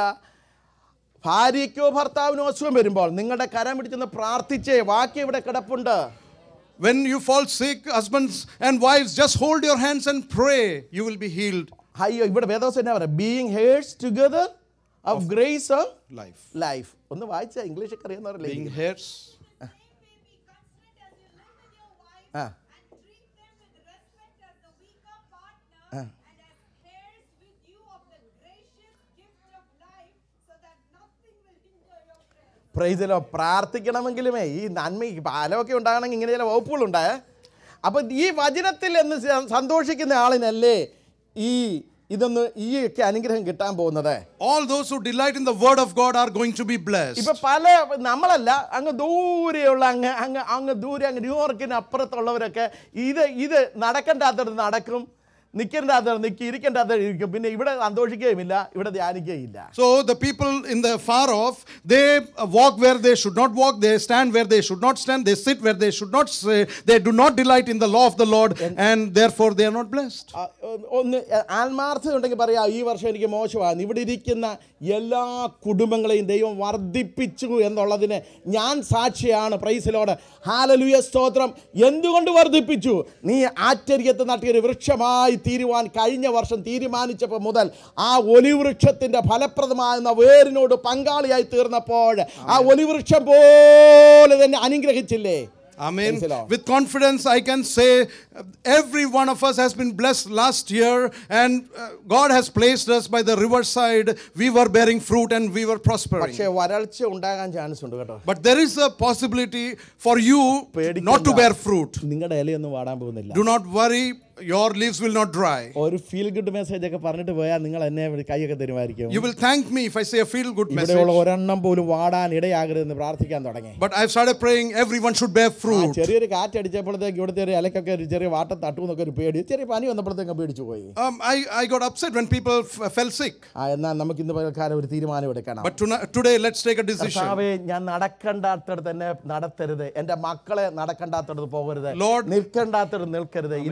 ഭാര്യയ്ക്കോ ഭർത്താവിനോ അസുഖം വരുമ്പോൾ നിങ്ങളുടെ കരം പിടിച്ചൊന്ന് പ്രാർത്ഥിച്ചേ ബാക്കി ഇവിടെ കിടപ്പുണ്ട് When you fall sick, husbands and wives, just hold your hands and pray. You will be healed. അയ്യോ ഇവിടെ വേദോസം എന്നാ പറയാം being heirs together of grace of Life. Life ഒന്ന് വായിച്ച ഇംഗ്ലീഷ് ഒക്കെ Being അറിയാവുന്നവരല്ലേ hairs. May be considerate as you live with your wife Ah. and treat them with respect as the weaker partner and as heirs with you of the gracious gift of life so that nothing will hinder your prayers. പ്രൈസിലോ പ്രാർത്ഥിക്കണമെങ്കിലുമേ ഈ നന്മ ഈ ഫലമൊക്കെ ഉണ്ടാകണമെങ്കിൽ ഇങ്ങനെ ചില വകുപ്പുകളുണ്ടായേ അപ്പം ഈ വചനത്തിൽ എന്ന് സ- സന്തോഷിക്കുന്ന ആളിനല്ലേ ഈ ഇതൊന്ന് ഈ ഒക്കെ അനുഗ്രഹം കിട്ടാൻ പോകുന്നത് All those who delight in the word of God are going to be blessed. ഇപ്പൊ പല നമ്മളല്ല അങ്ങ് ദൂരെയുള്ള അങ്ങ് അങ്ങ് അങ്ങ് ദൂരെ അങ്ങ് ന്യൂയോർക്കിന് അപ്പുറത്തുള്ളവരൊക്കെ ഇത് ഇത് നടക്കേണ്ടാത്തത് നടക്കും നിൽക്കേണ്ടാത്തത് നിൽക്കി ഇരിക്കേണ്ടാത്തത് ഇരിക്കും പിന്നെ ഇവിടെ സന്തോഷിക്കുകയുമില്ല ഇവിടെ ധ്യാനിക്കുകയില്ല So the people in the far off, they uh, walk where they should not walk, they stand where they should not stand, they sit where they should not sit, they do not delight in the law of the Lord, and therefore they are not blessed. ആ, ഒന്ന് ഒന്ന് ആത്മാർത്ഥത ഉണ്ടെങ്കിൽ പറയാം ഈ വർഷം എനിക്ക് മോശമാണ് ഇവിടെ ഇരിക്കുന്ന എല്ലാ കുടുംബങ്ങളെയും ദൈവം വർദ്ധിപ്പിച്ചു എന്നുള്ളതിന് ഞാൻ സാക്ഷിയാണ് പ്രൈസിലോട് ഹാലലുയ സ്തോത്രം എന്തുകൊണ്ട് വർദ്ധിപ്പിച്ചു നീ ആശ്ചര്യത്തെ നട്ടിയൊരു വൃക്ഷമായി തീരുവാൻ കഴിഞ്ഞ വർഷം തീരുമാനിച്ചപ്പോൾ മുതൽ ആ ഒലിവൃക്ഷത്തിൻ്റെ ഫലപ്രദമാകുന്ന വേരിനോട് പങ്കാളിയായി തീർന്നപ്പോൾ ആ ഒലിവൃക്ഷം പോലെ തന്നെ അനുഗ്രഹിച്ചില്ലേ Amen. Praise the Lord. With confidence, I can say uh, every one of us has been blessed last year, and uh, God has placed us by the riverside. We were bearing fruit and we were prospering. പക്ഷേ വരൾച്ച ഉണ്ടാകാൻ chance ഉണ്ട് കേട്ടോ But there is a possibility for you not to bear fruit. നിങ്ങളുടെ ഇലയൊന്നും വാടാൻ പോകുന്നില്ല Do not worry, your leaves will not dry. ഒരു feel good message ഒക്കെ പറഞ്ഞിട്ട് പോയാൽ നിങ്ങൾ എന്നെ വിളി- കൈയൊക്കെ തരുമായിരിക്കും You will thank me if I say a feel good message. ഇവിടെയുള്ള ഒരെണ്ണം പോലും വാടാൻ ഇടയാകരുതെന്ന് പ്രാർത്ഥിക്കാൻ തുടങ്ങി But I've started praying everyone should bear ആ fruit. ചെറിയൊരു കാറ്റ് അടിച്ചപ്പോഴത്തേക്ക് ഇവിടുത്തെ ഒരു ഇലക്കൊക്കെ ഒരു ചെറിയ വാട്ടം തട്ടുമെന്നൊക്കെ ഒരു പേടി ചെറിയ പനി വന്നപ്പോഴത്തേക്ക് പേടിച്ചു പോയി Um, I, I got upset when people f- fell sick. ആ എന്നാൽ നമുക്ക് ഇന്ന് പകൽക്കാലം ഒരു തീരുമാനം എടുക്കണം But tonight, today, let's take a decision. കർത്താവേ ഞാൻ നടക്കണ്ടാത്തടത്ത് തന്നെ നടത്തരുത് എൻ്റെ മക്കളെ നടക്കണ്ടാത്തടത്ത് പോകരുത് Lord- നിൽക്കണ്ടാത്തടത്ത് നിൽക്കരുത് ഇരിക്കണ്ടാത്തടത്ത്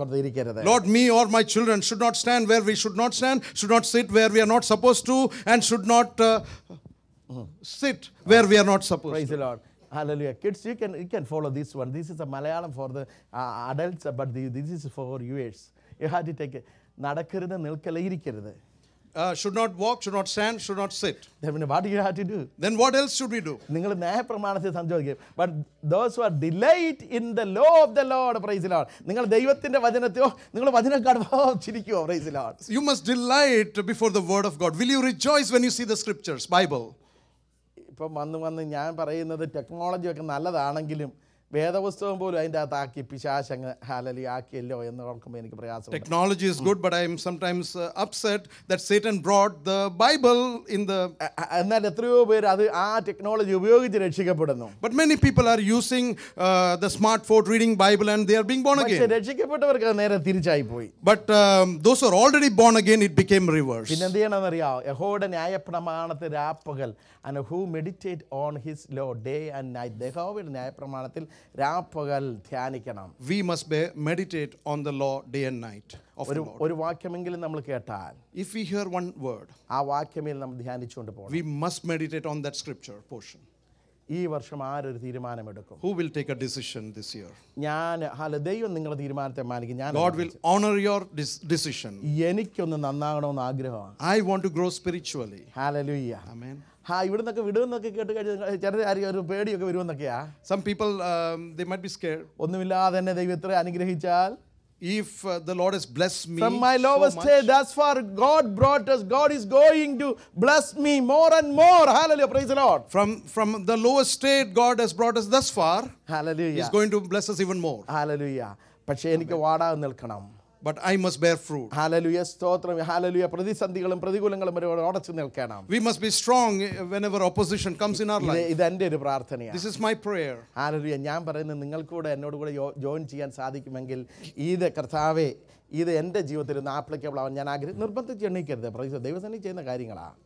ഇരിക്കരുത് Lord, me or my children should not stand where we should not stand, should not sit where we are not supposed to, and should not uh, sit where we are not supposed Praise to. the Lord. Hallelujah. Kids, you can you can follow this one. This is a Malayalam for the uh, adults, but the, this is for viewers. You have to take it. നടക്കരുത് നിൽക്കല ഇരിക്കരുത് Uh, should not walk, should not stand, should not sit. Then what do you have to do? Then what else should we do? നിങ്ങൾ ന്യായപ്രമാണത്തെ സഞ്ചോദിക്കും but those are delight in the law of the Lord praise Lord നിങ്ങൾ ദൈവത്തിന്റെ വചനത്തെയോ നിങ്ങൾ വചനം കാണുമ്പോൾ ചിരിക്കുമോ praise Lord You must delight before the word of God. Will you rejoice when you see the scriptures, Bible? ഇപ്പം വന്ന് വന്ന് ഞാൻ പറയുന്നത് ടെക്നോളജി ഒക്കെ നല്ലതാണെങ്കിലും വേദപുസ്തകം പോലും അതിൻ്റെ അകത്താക്കി പിശാശങ്ങ് ഹാലലി ആക്കിയല്ലോ എന്ന് ഓർക്കുമ്പോൾ എനിക്ക് പ്രയാസം Technology is good, but I am sometimes uh, upset that Satan brought the Bible in the. എന്നാൽ എത്രയോ പേര് അത് ആ ടെക്നോളജി ഉപയോഗിച്ച് രക്ഷിക്കപ്പെടുന്നു But many people are using uh, the smartphone, reading Bible, and they are being born പക്ഷെ again. രക്ഷിക്കപ്പെട്ടവർക്ക് അത് നേരെ തിരിച്ചായി പോയി But um, those who are already born again, it became reverse. പിന്നെ എന്ത് ചെയ്യണമെന്നറിയാമോ യഹോയുടെ ന്യായപ്രമാണത്തിൽ രാപ്പകൽ and who meditate on his law day and night യഹോവയുടെ ന്യായപ്രമാണത്തിൽ രാപ്പകൽ ധ്യാനിക്കണം We must be- meditate on the law day and night of the ഒരു Lord. ഒരു വാക്യമെങ്കിലും നമ്മൾ കേട്ടാൽ If we hear one word, ആ വാക്യമേൽ നമ്മൾ ധ്യാനിച്ചുകൊണ്ട് പോകണം we must meditate on that scripture portion. ഈ വർഷം ആരൊരു തീരുമാനമെടുക്കും Who will take a decision this year? ഞാൻ ഹല ദൈവം നിങ്ങളുടെ തീരുമാനത്തെ മാനിക്കും ഞാൻ God will honor your dis- decision. എനിക്കൊന്ന് നന്നാകണമെന്ന് ആഗ്രഹമാണ് I want to grow spiritually. ഹാലലുയ്യ Amen. ഹാ ഇവിടുന്നൊക്കെ വിടുമെന്നൊക്കെ കേട്ട് കഴിഞ്ഞാൽ ചിലർ ആയിരിക്കും ഒരു പേടിയൊക്കെ വരുമെന്നൊക്കെയാ Some people, um, they might be scared. ഒന്നുമില്ലാതെ തന്നെ ദൈവം ഇത്ര അനുഗ്രഹിച്ചാൽ If uh, the Lord has blessed me From my so lowest much, stage, thus far, God brought us. God is going to bless me more and more. Hallelujah. Praise the Lord. from, from the lowest state God has brought us thus far, Hallelujah. He's going to bless us even more. Hallelujah. പക്ഷേ എനിക്ക് വാടാതെ നിൽക്കണം But I must bear fruit. ഹാലലുയ സ്തോത്രം ഹാലലുയ പ്രതിസന്ധികളും പ്രതികൂലങ്ങളും വരെ ഉടച്ചു നിൽക്കണം We must be strong uh, whenever opposition comes in our ഇത് life. ഇത് എൻ്റെ ഒരു പ്രാർത്ഥനയാണ് This is my prayer. ഹാലലുയ ഞാൻ പറയുന്നത് നിങ്ങൾക്കൂടെ എന്നോട് കൂടെ ജോയിൻ ചെയ്യാൻ സാധിക്കുമെങ്കിൽ ഇത് കർത്താവെ ഇത് എൻ്റെ ജീവിതത്തിൽ ഒന്ന് ആപ്ലിക്കബിൾ ആവാൻ ഞാൻ ആഗ്രഹം നിർബന്ധിച്ച് എണ്ണീക്കരുത് പ്രൈസ് ദൈവസേന ചെയ്യുന്ന കാര്യങ്ങളാണ്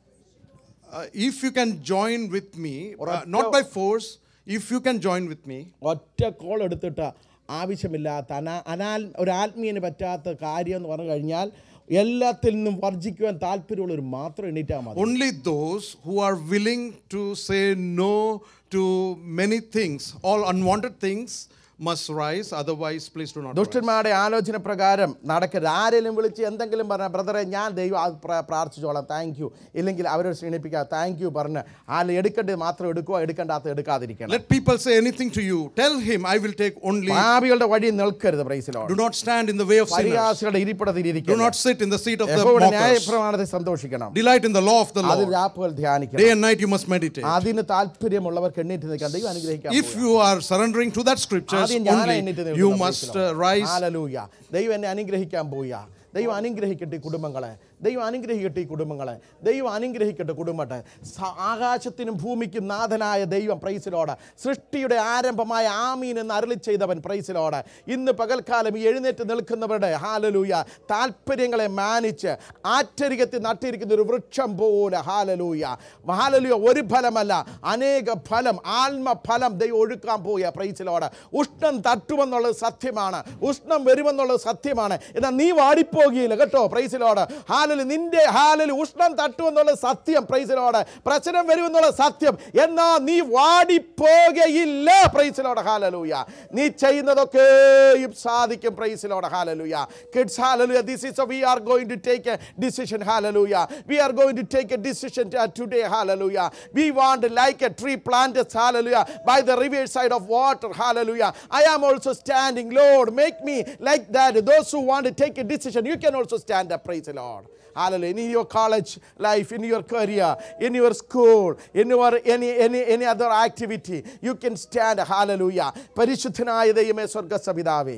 Uh, if you can join with me, uh, not by force, if you can join with me, ഒറ്റ കോൾ എടുത്തിട്ട് ആവശ്യമില്ലാത്ത അനാ അനാൽ ഒരു ആത്മീയന് പറ്റാത്ത കാര്യം എന്ന് പറഞ്ഞു കഴിഞ്ഞാൽ എല്ലാത്തിൽ നിന്നും വർജിക്കുവാൻ താല്പര്യമുള്ളവർ മാത്രം എണീറ്റാൽ മതി only those who are willing to say no to many things, all unwanted things, must rise. Otherwise, please do not. rise. ദുഷ്ടന്മാരുടെ ആലോചന പ്രകാരം നടക്കരുത് ആരെങ്കിലും വിളിച്ച് എന്തെങ്കിലും പറഞ്ഞ ബ്രദറെ ഞാൻ ദൈവം അത് പ്ര- പ്രാർത്ഥിച്ചോളാം താങ്ക് യു ഇല്ലെങ്കിൽ അവരെ ക്ഷീണിപ്പിക്കുക താങ്ക് യു പറഞ്ഞ് ആൾ എടുക്കേണ്ടത് മാത്രം എടുക്കുക എടുക്കേണ്ടാത്ത എടുക്കാതിരിക്കണം Let people say anything to you. Tell him, I will take only. പാപികളുടെ വഴി നിൽക്കരുത് പ്രൈസിലോ Do not stand in the way of sinners. പരിഹാസികളുടെ Do ഇരിപ്പിടത്തിരിക്കണം not sit in the seat of the യഹോവയുടെ mockers. ന്യായപ്രമാണത്തെ സന്തോഷിക്കണം Delight in the law of the അത് Lord. രാപ്പുകൾ ധ്യാനിക്കണം Day and night you must meditate. അതിന് താല്പര്യമുള്ളവർക്ക് എണ്ണീറ്റ് നിൽക്കാൻ ദൈവം അനുഗ്രഹിക്കാം If you are surrendering to that scriptures ആദ്യം ഞാൻ only, എണ്ണീറ്റ് you നിൽക്കുന്ന must uh, rise. ഹാലലൂയ ദൈവം എന്നെ അനുഗ്രഹിക്കാൻ പോയാ ദൈവം അനുഗ്രഹിക്കട്ടെ ഈ കുടുംബങ്ങളെ ദൈവം അനുഗ്രഹിക്കട്ടെ ഈ കുടുംബങ്ങളെ ദൈവം അനുഗ്രഹിക്കട്ടെ കുടുംബത്തെ സ- ആകാശത്തിനും ഭൂമിക്കും നാഥനായ ദൈവം പ്രൈസിലോട് സൃഷ്ടിയുടെ ആരംഭമായ ആമീൻ എന്ന് അരളി ചെയ്തവൻ പ്രൈസിലോട് ഇന്ന് പകൽക്കാലം ഈ എഴുന്നേറ്റ് നിൽക്കുന്നവരുടെ ഹാലലൂയ താല്പര്യങ്ങളെ മാനിച്ച് ആറ്റരികത്തിൽ നട്ടിരിക്കുന്ന ഒരു വൃക്ഷം പോലെ ഹാലലൂയ ഹാലലൂയ ഒരു ഫലമല്ല അനേക ഫലം ആത്മഫലം ദൈവം ഒഴുക്കാൻ പോയ പ്രൈസിലോട് ഉഷ്ണം തട്ടുമെന്നുള്ളത് സത്യമാണ് ഉഷ്ണം വരുമെന്നുള്ളത് സത്യമാണ് എന്നാൽ നീ വാടിപ്പോകുകയില്ല കേട്ടോ പ്രൈസിലോട് ഹാലല് നിന്റെ ഹാലല് ഉഷ്ണം തട്ടുമെന്നുള്ളത് സത്യം പ്രൈസിലോട് പ്രശ്നം വരുമെന്നുള്ളത് സത്യം എന്നാൽ നീ വാടിപ്പോകയില്ല പ്രൈസിലോട് ഹാലലൂയ നീ ചെയ്യുന്നതൊക്കെയും സാധിക്കും പ്രൈസിലോട് hallelujah kids hallelujah this is we are going to take a decision hallelujah we are going to take a decision today hallelujah we want like a tree plant hallelujah by the river side of water hallelujah I am also standing Lord make me like that those who want to take a decision you can also stand up praise Lord Hallelujah. In your college life, in your career, in your school, in your any any any other activity, you can stand. Hallelujah. പരിശുദ്ധനായ ദൈവമേ സ്വർഗസപിതാവേ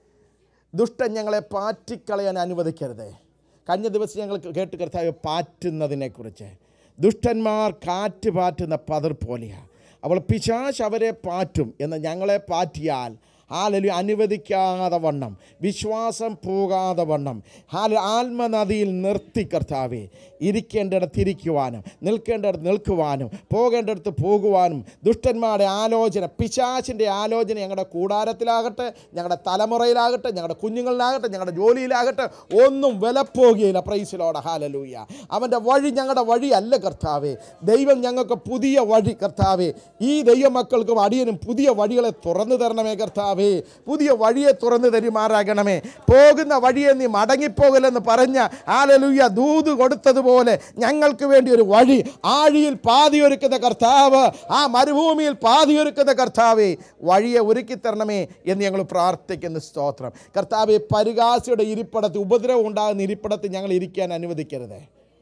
ദുഷ്ടൻ ഞങ്ങളെ പാറ്റിക്കളയാൻ അനുവദിക്കരുത് കഴിഞ്ഞ ദിവസം ഞങ്ങൾ കേട്ട് കർത്താവ് പാറ്റുന്നതിനെക്കുറിച്ച് ദുഷ്ടന്മാർ കാറ്റ് പാറ്റുന്ന പതിർ പോലെയാണ് അവൾ പിശാശ് അവരെ പാറ്റും എന്ന് ഞങ്ങളെ പാറ്റിയാൽ ഹാലലു അനുവദിക്കാതെ വണ്ണം വിശ്വാസം പോകാതെ വണ്ണം ഹാല ആത്മനദിയിൽ നിർത്തി കർത്താവേ ഇരിക്കേണ്ടിടത്ത് ഇരിക്കുവാനും നിൽക്കേണ്ടിടത്ത് നിൽക്കുവാനും പോകേണ്ടിടത്ത് പോകുവാനും ദുഷ്ടന്മാരുടെ ആലോചന പിശാചിൻ്റെ ആലോചന ഞങ്ങളുടെ കൂടാരത്തിലാകട്ടെ ഞങ്ങളുടെ തലമുറയിലാകട്ടെ ഞങ്ങളുടെ കുഞ്ഞുങ്ങളിലാകട്ടെ ഞങ്ങളുടെ ജോലിയിലാകട്ടെ ഒന്നും വിലപ്പോകുകയില്ല പ്രൈസിലോടെ ഹാലലൂയ അവൻ്റെ വഴി ഞങ്ങളുടെ വഴിയല്ല കർത്താവേ ദൈവം ഞങ്ങൾക്ക് പുതിയ വഴി കർത്താവേ ഈ ദൈവമക്കൾക്കും അടിയനും പുതിയ വഴികളെ തുറന്നു തരണമേ കർത്താവേ പുതിയ വഴിയെ തുറന്നു തരുമാറാകണമേ പോകുന്ന വഴിയെ നീ മടങ്ങിപ്പോകലെന്ന് പറഞ്ഞ ആലലൂയ ദൂത് കൊടുത്തതുപോലെ ഞങ്ങൾക്ക് വേണ്ടി ഒരു വഴി ആഴിയിൽ പാതിയൊരുക്കുന്ന കർത്താവ് ആ മരുഭൂമിയിൽ പാതിയൊരുക്കുന്ന കർത്താവേ വഴിയെ ഒരുക്കി തരണമേ എന്ന് ഞങ്ങൾ പ്രാർത്ഥിക്കുന്ന സ്തോത്രം കർത്താവെ പരിഹാസിയുടെ ഇരിപ്പിടത്ത് ഉപദ്രവം ഉണ്ടാകുന്ന ഇരിപ്പിടത്ത് ഞങ്ങൾ ഇരിക്കാൻ അനുവദിക്കരുതേ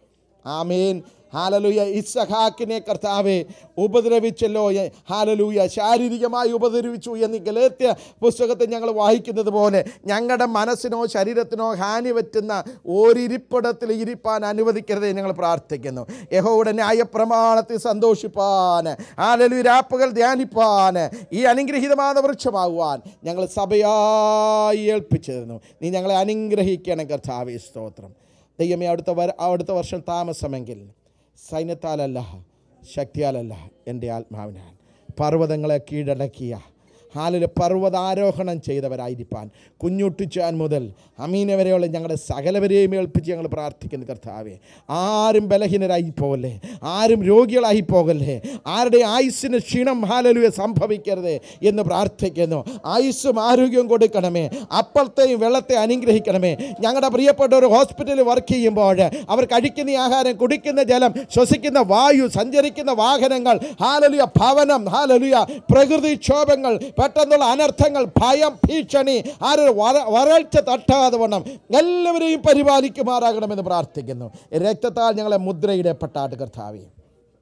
ആമേൻ ഹാലലൂയ ഇസഹാക്കിനെ കർത്താവെ ഉപദ്രവിച്ചല്ലോ എ- ഹാലലൂയ ശാരീരികമായി ഉപദ്രവിച്ചു എന്ന് ഗലേത്യ പുസ്തകത്തിൽ ഞങ്ങൾ വായിക്കുന്നത് പോലെ ഞങ്ങളുടെ മനസ്സിനോ ശരീരത്തിനോ ഹാനി പറ്റുന്ന ഒരിരിപ്പിടത്തിൽ ഇരിപ്പാൻ അനുവദിക്കരുത് എന്ന് ഞങ്ങൾ പ്രാർത്ഥിക്കുന്നു യഹോയുടെ ന്യായപ്രമാണത്തിൽ സന്തോഷിപ്പാൻ ഹാലലു രാപ്പുകൾ ധ്യാനിപ്പാൻ ഈ അനുഗ്രഹീതമായ വൃക്ഷമാകുവാൻ ഞങ്ങൾ സഭയായി ഏൽപ്പിച്ചിരുന്നു നീ ഞങ്ങളെ അനുഗ്രഹിക്കണം കർത്താവെ സ്തോത്രം ദൈവമേ അടുത്ത വര അടുത്ത വർഷം താമസമെങ്കിൽ സൈന്യത്താലല്ല ശക്തിയാലല്ല എൻ്റെ ആത്മാവിനാൽ പർവ്വതങ്ങളെ കീഴടക്കിയ ഹാലിൽ പർവ്വതാരോഹണം ചെയ്തവരായിരിക്കാൻ കുഞ്ഞുട്ടിച്ചാൻ മുതൽ അമീന വരെയുള്ള ഞങ്ങളുടെ സകലവരെയും ഏൽപ്പിച്ച് ഞങ്ങൾ പ്രാർത്ഥിക്കുന്നു കർത്താവെ ആരും ബലഹീനരായി പോകല്ലേ ആരും രോഗികളായി പോകല്ലേ ആരുടെ ആയുസ്സിന് ക്ഷീണം ഹാലലുവെ സംഭവിക്കരുത് എന്ന് പ്രാർത്ഥിക്കുന്നു ആയുസ്സും ആരോഗ്യവും കൊടുക്കണമേ അപ്പളത്തെയും വെള്ളത്തെ അനുഗ്രഹിക്കണമേ ഞങ്ങളുടെ പ്രിയപ്പെട്ട ഒരു ഹോസ്പിറ്റലിൽ വർക്ക് ചെയ്യുമ്പോൾ അവർ കഴിക്കുന്ന ആഹാരം കുടിക്കുന്ന ജലം ശ്വസിക്കുന്ന വായു സഞ്ചരിക്കുന്ന വാഹനങ്ങൾ ഹാലലുയ ഭവനം ഹാലലുയ പ്രകൃതിക്ഷോഭങ്ങൾ പെട്ടെന്നുള്ള അനർത്ഥങ്ങൾ ഭയം ഭീഷണി ആരൊരു വര- വരൾച്ച തട്ടാതെ വണ്ണം എല്ലാവരെയും പരിപാലിക്കുമാറാകണമെന്ന് പ്രാർത്ഥിക്കുന്നു രക്തത്താൽ ഞങ്ങളെ മുദ്രയിടപ്പെട്ടാട്ട് കർത്താവേ